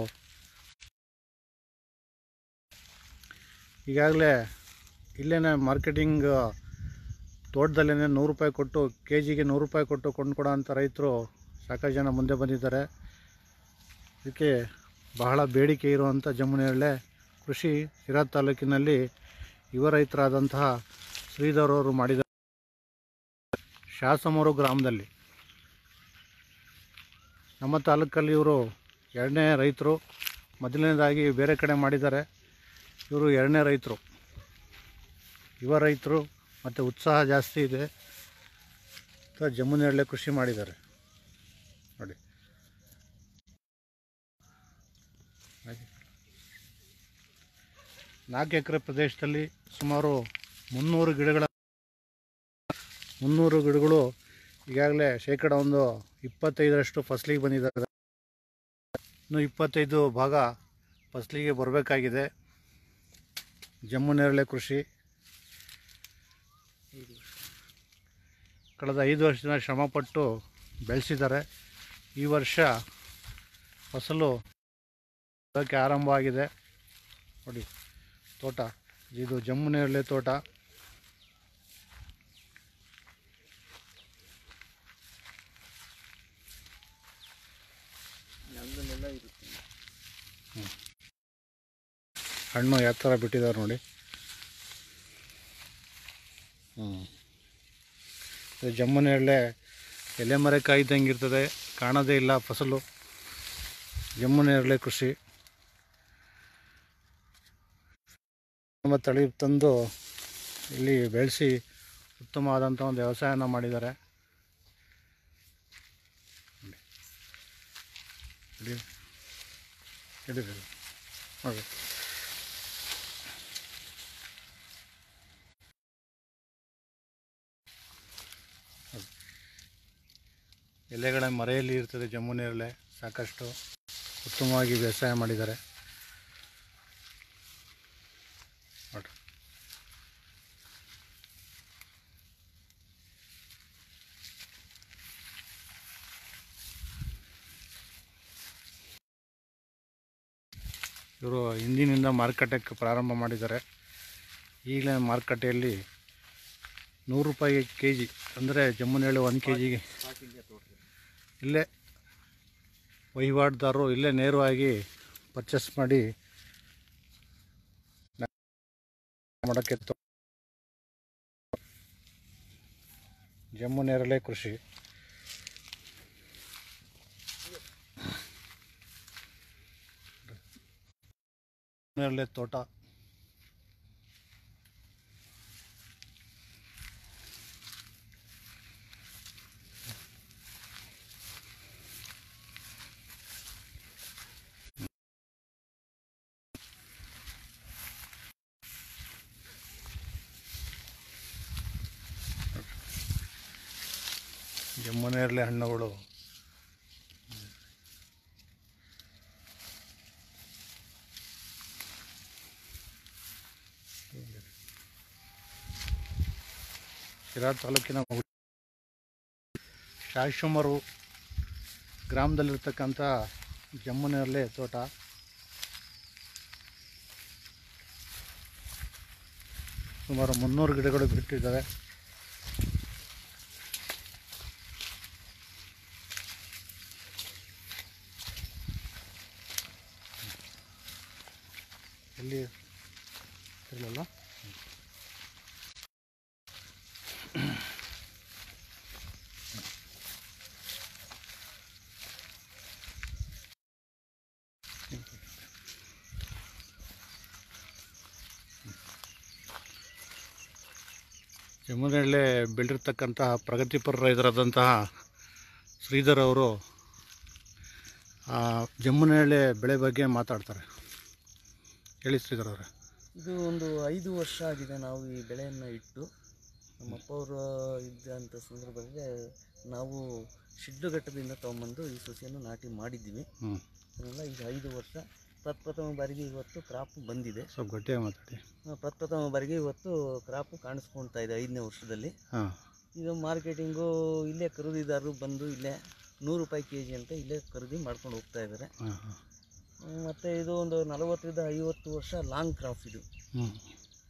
ಈಗಾಗಲೇ ಇಲ್ಲೇ ಮಾರ್ಕೆಟಿಂಗ್ ತೋಟದಲ್ಲೇ ನೂರು ರೂಪಾಯಿ ಕೊಟ್ಟು ಕೆ ಜಿಗೆ ನೂರು ರೂಪಾಯಿ ಕೊಟ್ಟು ಕೊಂಡ್ಕೊಡೋ ಅಂಥ ರೈತರು ಸಾಕಷ್ಟು ಜನ ಮುಂದೆ ಬಂದಿದ್ದಾರೆ ಇದಕ್ಕೆ ಬಹಳ ಬೇಡಿಕೆ ಇರುವಂಥ ಜಮುನೇರಳೆ ಕೃಷಿ ಶಿರಾ ತಾಲೂಕಿನಲ್ಲಿ ಯುವ ರೈತರಾದಂತಹ ಶ್ರೀಧರ್ ಅವರು ಮಾಡಿದ ಶಾಸಮೂರು ಗ್ರಾಮದಲ್ಲಿ ನಮ್ಮ ತಾಲೂಕಲ್ಲಿ ಇವರು ಎರಡನೇ ರೈತರು ಮೊದಲನೇದಾಗಿ ಬೇರೆ ಕಡೆ ಮಾಡಿದ್ದಾರೆ ಇವರು ಎರಡನೇ ರೈತರು ಯುವ ರೈತರು ಮತ್ತು ಉತ್ಸಾಹ ಜಾಸ್ತಿ ಇದೆ ಮತ್ತು ಜಮುನೇರಳೆ ಕೃಷಿ ಮಾಡಿದ್ದಾರೆ ನೋಡಿ ನಾಲ್ಕು ಎಕರೆ ಪ್ರದೇಶದಲ್ಲಿ ಸುಮಾರು ಮುನ್ನೂರು ಗಿಡಗಳ ಮುನ್ನೂರು ಗಿಡಗಳು ಈಗಾಗಲೇ ಶೇಕಡ ಒಂದು ಇಪ್ಪತ್ತೈದರಷ್ಟು ಫಸಲಿಗೆ ಬಂದಿದ್ದಾರೆ ಇನ್ನು ಇಪ್ಪತ್ತೈದು ಭಾಗ ಫಸಲಿಗೆ ಬರಬೇಕಾಗಿದೆ ಜಮ್ಮು ನೇರಳೆ ಕೃಷಿ ಕಳೆದ ಐದು ವರ್ಷದಿಂದ ಶ್ರಮಪಟ್ಟು ಬೆಳೆಸಿದ್ದಾರೆ ಈ ವರ್ಷ ಫಸಲು ಬರೋಕ್ಕೆ ಆರಂಭ ಆಗಿದೆ ನೋಡಿ ತೋಟ ಇದು ಜಮ್ಮು ನೇರಳೆ ತೋಟ ಹ್ಮ್. ಹಣ್ಣು ಯಾವ ಥರ ಬಿಟ್ಟಿದ್ದಾರೆ ನೋಡಿ ಹ್ಞೂ ಇದು ಜಮ್ಮು ನೇರಳೆ ಎಲೆ ಮರೆಕಾಯಿ ಇದ್ದಂಗೆ ಇರ್ತದೆ ಕಾಣೋದೇ ಇಲ್ಲ ಫಸಲು ಜಮ್ಮು ನೇರಳೆ ಕೃಷಿ ನಮ್ಮ ತಳಿ ತಂದು ಇಲ್ಲಿ ಬೆಳೆಸಿ ಉತ್ತಮವಾದಂಥ ಒಂದು ವ್ಯವಸಾಯನ ಮಾಡಿದ್ದಾರೆ ನೋಡಿ. ಹಿಡಿದು ನೋಡಿ ಎಲೆಗಳ ಮರೆಯಲ್ಲಿ ಇರ್ತದೆ ಜಮ್ಮು ನೇರಳೆ ಸಾಕಷ್ಟು ಉತ್ತಮವಾಗಿ ಬೇಸಾಯ ಮಾಡಿದ್ದಾರೆ ನೋಡಿ ಇವರು ಹಿಂದಿನಿಂದ ಮಾರುಕಟ್ಟೆಗೆ ಪ್ರಾರಂಭ ಮಾಡಿದ್ದಾರೆ ಈಗಲೇ ಮಾರುಕಟ್ಟೆಯಲ್ಲಿ ನೂರು ರೂಪಾಯಿಗೆ ಕೆ ಜಿ ಅಂದರೆ ಜಮ್ಮುನೇರಳೆ ಒಂದು ಕೆ ಜಿಗೆ ಇಲ್ಲೇ ವಹಿವಾಟುದಾರರು ಇಲ್ಲೇ ನೇರವಾಗಿ ಪರ್ಚೇಸ್ ಮಾಡಿ ಮಾಡೋಕ್ಕೆ ತೊ- ಜಮ್ಮು ನೇರಳೆ ಕೃಷಿ ನೇರಳೆ ತೋಟ ಜಮ್ಮು ನೇರಳೆ ಹಣ್ಣುಗಳು ಶಿರಾ ತಾಲೂಕಿನ ಶಾಶ್ವಮರು ಗ್ರಾಮದಲ್ಲಿರ್ತಕ್ಕಂಥ ಜಮ್ಮು ನೇರಳೆ ತೋಟ ಸುಮಾರು ಮುನ್ನೂರು ಗಿಡಗಳು ಬಿಟ್ಟಿದ್ದಾವೆ ಎಲ್ಲಿ ಇರಲಿಲ್ಲ ಜಮ್ಮುನಹಳ್ಳಿ ಬೆಳೆದಿರ್ತಕ್ಕಂತಹ ಪ್ರಗತಿಪರ ರೈತರಾದಂತಹ ಶ್ರೀಧರ್ ಅವರು ಆ ಜಮ್ಮುನಹಳ್ಳಿ ಬೆಳೆ ಬಗ್ಗೆ ಮಾತಾಡ್ತಾರೆ ಹೇಳಿ ಶ್ರೀಧರ್ ಅವರೇ ಇದು ಒಂದು ಐದು ವರ್ಷ ಆಗಿದೆ ನಾವು ಈ ಬೆಳೆಯನ್ನು ಇಟ್ಟು ನಮ್ಮ ಅಪ್ಪ ಅವರು ಇದ್ದಂಥ ಸಂದರ್ಭದಲ್ಲಿ ನಾವು ಶಿಡ್ಲಘಟ್ಟದಿಂದ ತೊಗೊಂಬಂದು ಈ ಸಸಿಯನ್ನು ನಾಟಿ ಮಾಡಿದ್ದೀವಿ ಹ್ಞೂ ಅದನ್ನೆಲ್ಲ ಈಗ ಐದು ವರ್ಷ ಪ್ರಪ್ರಥಮ ಬಾರಿಗೆ ಇವತ್ತು ಕ್ರಾಪ್ ಬಂದಿದೆ ಸ್ವಲ್ಪ ಗಟ್ಟಿಯಾಗಿ ಮಾತಾಡಿ ಆ, ಪ್ರಪ್ರಥಮ ಬಾರಿಗೆ ಇವತ್ತು ಕ್ರಾಪು ಕಾಣಿಸ್ಕೊಳ್ತಾ ಇದೆ ಐದನೇ ವರ್ಷದಲ್ಲಿ ಹಾಂ ಈಗ ಮಾರ್ಕೆಟಿಂಗು ಇಲ್ಲೇ ಖರೀದಿದಾರರು ಬಂದು ಇಲ್ಲೇ ನೂರು ರೂಪಾಯಿ ಕೆ ಜಿ ಅಂತ ಇಲ್ಲೇ ಖರೀದಿ ಮಾಡ್ಕೊಂಡು ಹೋಗ್ತಾ ಇದ್ದಾರೆ ಹಾಂ ಹಾಂ ಮತ್ತು ಇದು ಒಂದು ನಲವತ್ತರಿಂದ ಐವತ್ತು ವರ್ಷ ಲಾಂಗ್ ಕ್ರಾಪ್ ಇದು ಹ್ಞೂ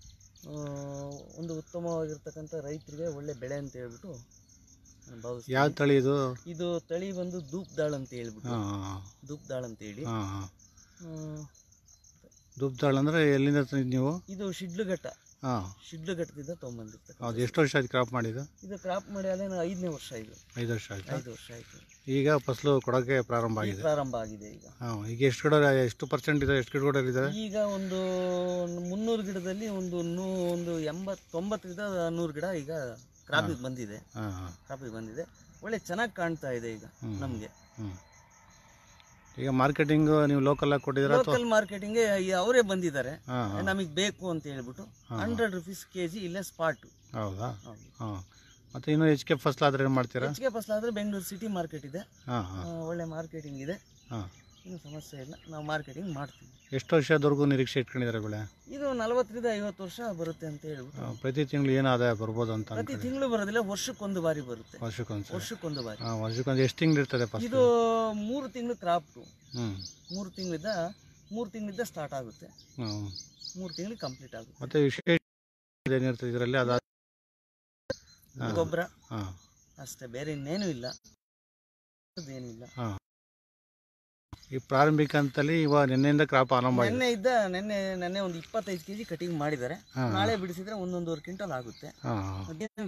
ಆ, ಒಂದು ಉತ್ತಮವಾಗಿರ್ತಕ್ಕಂಥ ರೈತರಿಗೆ ಒಳ್ಳೆ ಬೆಳೆ ಅಂತ ಹೇಳ್ಬಿಟ್ಟು ನಾನು ಭಾವಿಸ್ತೀನಿ. ಯಾವ ತಳಿ ಇದು ಇದು ತಳಿ ಬಂದು ಧೂಪ್ ದಾಳ್ ಅಂತ ಹೇಳ್ಬಿಟ್ಟು ಹಾಂ ಹಾಂ ಧೂಪ್ ದಾಳ್ ಅಂತ ಹೇಳಿ ಹಾಂ ಹಾಂ ಆ, ದುಬ್ದಾಳ್ ಅಂದರೆ ಎಲ್ಲಿಂದ ತಂದಿದ್ದು ನೀವು ಇದು ಶಿಡ್ಲಘಟ್ಟ ಹಾಂ ಶಿಡ್ಲಘಟ್ಟದಿಂದ ತೊಗೊಂಬಂದಿರ್ತಕ್ಕಂಥ ಹೌದು ಎಷ್ಟು ವರ್ಷ ಆಯ್ತು ಕ್ರಾಪ್ ಮಾಡಿದ್ದು ಇದು ಕ್ರಾಪ್ ಮಾಡಿ ಅಲ್ಲೇ ಐದನೇ ವರ್ಷ ಇದು ಐದು ವರ್ಷ ಆಯ್ತು ಐದು ವರ್ಷ ಆಯಿತು ಈಗ ಫಸಲು ಕೊಡೋಕ್ಕೆ ಪ್ರಾರಂಭ ಆಗಿದೆ ಪ್ರಾರಂಭ ಆಗಿದೆ ಈಗ ಹಾಂ ಈಗ ಎಷ್ಟು ಗಿಡ ಎಷ್ಟು ಪರ್ಸೆಂಟ್ ಇದೆ ಎಷ್ಟು ಗಿಡಗಳು ಇದ್ದಾವೆ ಈಗ ಒಂದು ಮುನ್ನೂರು ಗಿಡದಲ್ಲಿ ಒಂದು ನೂ ಒಂದು ಎಂಬತ್ತು ತೊಂಬತ್ತರಿಂದ ನೂರು ಗಿಡ ಈಗ ಕ್ರಾಪಿಗೆ ಬಂದಿದೆ ಹಾಂ ಹಾಂ ಕ್ರಾಪಿಗೆ ಬಂದಿದೆ ಒಳ್ಳೆ ಚೆನ್ನಾಗಿ ಕಾಣ್ತಾ ಇದೆ ಈಗ ನಮಗೆ ಹ್ಞೂ ಈಗ ಮಾರ್ಕೆಟಿಂಗ್ ನೀವು ಲೋಕಲ್ ಆಗಿ ಕೊಟ್ಟಿದ್ದೀರಾ ಅಥವಾ ಲೋಕಲ್ ಮಾರ್ಕೆಟಿಂಗ್ಗೆ ಅವರೇ ಬಂದಿದ್ದಾರೆ ಹಾಂ ಹಾಂ ನಮಗೆ ಬೇಕು ಅಂತ ಹೇಳ್ಬಿಟ್ಟು ಹಾ. ಹಂಡ್ರೆಡ್ ರುಪೀಸ್ ಕೆ ಜಿ ಇಲ್ಲೇ ಸ್ಪಾಟು ಹೌದಾ ಹೌದು. ಹಾಂ ಮತ್ತು ಇನ್ನೂ ಹೆಚ್ಚಿಗೆ ಫಸಲಾದ್ರೆ ಏನು ಮಾಡ್ತೀರಾ ಹೆಚ್ಚಿಗೆ ಫಸಲಾದ್ರೆ ಬೆಂಗಳೂರು ಸಿಟಿ ಮಾರ್ಕೆಟ್ ಇದೆ ಹಾಂ ಹಾಂ ಆ, ಒಳ್ಳೆ ಮಾರ್ಕೆಟಿಂಗ್ ಇದೆ ಹಾಂ ಏನು ಸಮಸ್ಯೆ ಇಲ್ಲ ನಾವು ಮಾರ್ಕೆಟಿಂಗ್ ಮಾಡ್ತೀವಿ ಎಷ್ಟು ವರ್ಷದವರೆಗೂ ನಿರೀಕ್ಷೆ ಇಟ್ಕೊಂಡಿದ್ದಾರೆ ಬೆಳೆ ಇದು ನಲವತ್ತರಿಂದ ಐವತ್ತು ವರ್ಷ ಬರುತ್ತೆ ಅಂತ ಹೇಳ್ಬಿಟ್ಟು ಆ, ಪ್ರತಿ ತಿಂಗಳು ಏನು ಆದಾಯ ಬರ್ಬೋದು ಅಂತ ಪ್ರತಿ ಅನ್ಕೊಳ್ಳಿ ತಿಂಗಳು ಬರೋದಿಲ್ಲ ವರ್ಷಕ್ಕೊಂದು ಬಾರಿ ಬರುತ್ತೆ ವರ್ಷಕ್ಕೊಂದ್ಸರಿ ವರ್ಷಕ್ಕೊಂದು ಬಾರಿ ಹಾಂ ವರ್ಷಕ್ಕೊಂದು ಎಷ್ಟು ತಿಂಗಳು ಇರ್ತದೆ ಫಸ್ಟ್ ಇದು ಮೂರು ತಿಂಗಳು ಕ್ರಾಪ್ ಹ್ಞೂ ಮೂರು ತಿಂಗಳಿಂದ ಮೂರು ತಿಂಗಳಿಂದ ಸ್ಟಾರ್ಟ್ ಆಗುತ್ತೆ ಹ್ಞೂ ಮೂರು ತಿಂಗಳಿಗೆ ಕಂಪ್ಲೀಟ್ ಆಗುತ್ತೆ ಮತ್ತು ವಿಶೇಷ ಏನಿರ್ತದೆ ಇದರಲ್ಲಿ ಅದು ಹಾಂ ಗೊಬ್ಬರ ಹಾಂ ಅಷ್ಟೇ ಬೇರೆ ಇನ್ನೇನು ಇಲ್ಲ ಏನಿಲ್ಲ ಹಾಂ ಈ ಪ್ರಾರಂಭಿಕ ಹಂತದಲ್ಲಿ ಇವಾಗ ನಿನ್ನೆಯಿಂದ ಕ್ರಾಪ್ ಆರಂಭ ಆಗಿದೆ ನೆನ್ನೆ ಇದ್ದ ನೆನ್ನೆ ನೆನ್ನೆ ಒಂದು ಇಪ್ಪತ್ತೈದು ಕೆಜಿ ಕಟಿಂಗ್ ಮಾಡಿದ್ದಾರೆ ಹಾ. ನಾಳೆ ಬಿಡಿಸಿದ್ರೆ ಒಂದೊಂದೂವರೆ ಕ್ವಿಂಟಲ್ ಆಗುತ್ತೆ ಹಾಂ ಹಾಂ ಮಧ್ಯಾಹ್ನ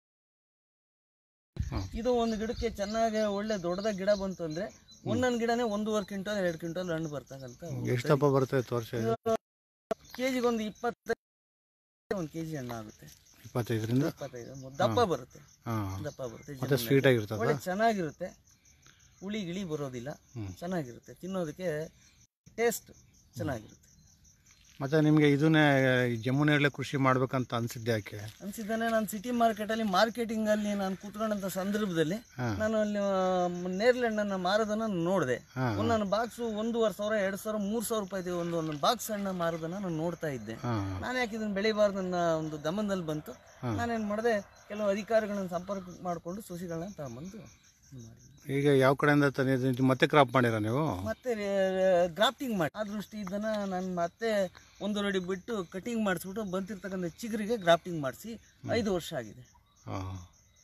ಹ್ಮ್. ಇದು ಒಂದು ಗಿಡಕ್ಕೆ ಚೆನ್ನಾಗಿ ಒಳ್ಳೆ ದೊಡ್ಡದಾಗಿ ಗಿಡ ಬಂತು ಅಂದ್ರೆ ಒಂದೊಂದು ಗಿಡನೇ ಒಂದೂವರೆ ಕ್ವಿಂಟಲ್ ಎರಡು ಕ್ವಿಂಟಲ್ ಹಣ್ಣು ಬರ್ತಕ್ಕಂಥ ಎಷ್ಟು ದಪ್ಪ ಬರ್ತದೆ ತೋರಿಸಿ ಕೆಜಿಗೆ ಒಂದು ಇಪ್ಪತ್ತೈದು ಒಂದು ಕೆಜಿ ಹಣ್ಣು ಆಗುತ್ತೆ ಇಪ್ಪತ್ತೈದರಿಂದ ಇಪ್ಪತ್ತೈದು ಮು- ದಪ್ಪ ಬರುತ್ತೆ ಹಾಂ ದಪ್ಪ ಬರುತ್ತೆ ಮತ್ತೆ ಜಮೀನಲ್ಲಿ. ಸ್ವೀಟ್ ಆಗಿರ್ತದ ಒಳ್ಳೆ ಚೆನ್ನಾಗಿರುತ್ತೆ ಹುಳಿ ಗಿಳಿ ಬರೋದಿಲ್ಲ ಹ್ಮ್. ಚೆನ್ನಾಗಿರುತ್ತೆ ತಿನ್ನೋದಕ್ಕೆ ಟೇಸ್ಟ್ ಚೆನ್ನಾಗಿರುತ್ತೆ ಮತ್ತೆ ನಿಮಗೆ ಇದನ್ನೇ ಈ ಜಮುನೇರಳೆ ಕೃಷಿ ಮಾಡ್ಬೇಕಂತ ಅನ್ಸಿದ್ದೆ ಯಾಕೆ ಅನ್ಸಿದ್ದಾನೆ ನಾನು ಸಿಟಿ ಮಾರ್ಕೆಟಲ್ಲಿ ಮಾರ್ಕೆಟಿಂಗಲ್ಲಿ ನಾನು ಕೂತ್ಕೊಂಡಂಥ ಸಂದರ್ಭದಲ್ಲಿ ಹಾ. ನಾನು ಅಲ್ಲಿ ನೇರಳೆ ಹಣ್ಣನ್ನು ಮಾರೋದನ್ನ ನೋಡಿದೆ ಹಾ, ಒಂದೊಂದು ಬಾಕ್ಸು ಒಂದೂವರೆ ಸಾವಿರ ಎರಡು ಸಾವಿರ ಮೂರು ಸಾವಿರ ರೂಪಾಯಿ ಇದೆ ಒಂದು ಒಂದೊಂದು ಬಾಕ್ಸ್ ಹಣ್ಣು ಮಾರೋದನ್ನ ನಾನು ನೋಡ್ತಾ ಇದ್ದೆ ಹಾಂ ನಾನು ಯಾಕೆ ಇದನ್ನು ಬೆಳಿಬಾರ್ದು ನನ್ನ ಒಂದು ಗಮನದಲ್ಲಿ ಬಂತು ಹಾ. ನಾನೇನು ಮಾಡಿದೆ ಕೆಲವು ಅಧಿಕಾರಿಗಳನ್ನ ಸಂಪರ್ಕ ಮಾಡಿಕೊಂಡು ಸಸಿಗಳನ್ನ ತಗೊಂಬಂದು ಇದ್ ಮಾಡಿದೆ. ಈಗ ಯಾವ ಕಡೆಯಿಂದ ತಂದಿದ್ದು ಮತ್ತೆ ಕ್ರಾಪ್ ಮಾಡಿರ ನೀವು ಮತ್ತೆ ಗ್ರಾಫ್ಟಿಂಗ್ ಮಾಡಿ ಆ ದೃಷ್ಟಿಯಿಂದನ ನಾನು ಮತ್ತೆ ಒಂದು ರಡಿ ಬಿಟ್ಟು ಕಟಿಂಗ್ ಮಾಡಿಸ್ಬಿಟ್ಟು ಬಂತಿರ್ತಕ್ಕಂಥ ಚಿಗುರಿಗೆ ಗ್ರಾಫ್ಟಿಂಗ್ ಮಾಡಿಸಿ ಐದು ವರ್ಷ ಆಗಿದೆ ಹಾಂ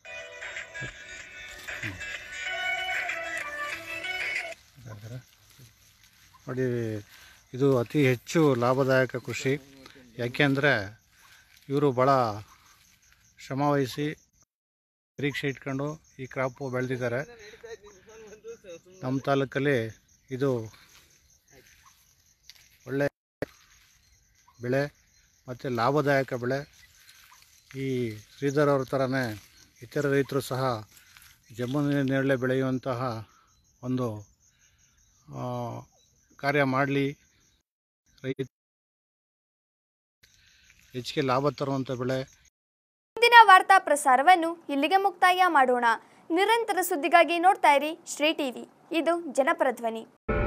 ನೋಡಿ ಇದು ಅತಿ ಹೆಚ್ಚು ಲಾಭದಾಯಕ ಕೃಷಿ ಯಾಕೆಂದರೆ ಇವರು ಭಾಳ ಶ್ರಮವಹಿಸಿ ನಿರೀಕ್ಷೆ ಇಟ್ಕೊಂಡು ಈ ಕ್ರಾಪು ಬೆಳೆದಿದ್ದಾರೆ ನಮ್ಮ ತಾಲೂಕಲ್ಲಿ ಇದು ಒಳ್ಳೆ ಬೆಳೆ ಮತ್ತು ಲಾಭದಾಯಕ ಬೆಳೆ ಈ ಶ್ರೀಧರ್ ಅವ್ರ ಥರನೇ ಇತರ ರೈತರು ಸಹ ಜಮ್ಮು ನೇರಳೆ ಬೆಳೆಯುವಂತಹ ಒಂದು ಆ, ಕಾರ್ಯ ಮಾಡಲಿ ರೈತ ಹೆಚ್ಚಿಗೆ ಲಾಭ ತರುವಂಥ ಬೆಳೆ ಮುಂದಿನ ವಾರ್ತಾ ಪ್ರಸಾರವನ್ನು ಇಲ್ಲಿಗೆ ಮುಕ್ತಾಯ ಮಾಡೋಣ ನಿರಂತರ ಸುದ್ದಿಗಾಗಿ ನೋಡ್ತಾ ಇರಿ ಶ್ರೀ ಟಿವಿ ಇದು ಜನಪರ ಧ್ವನಿ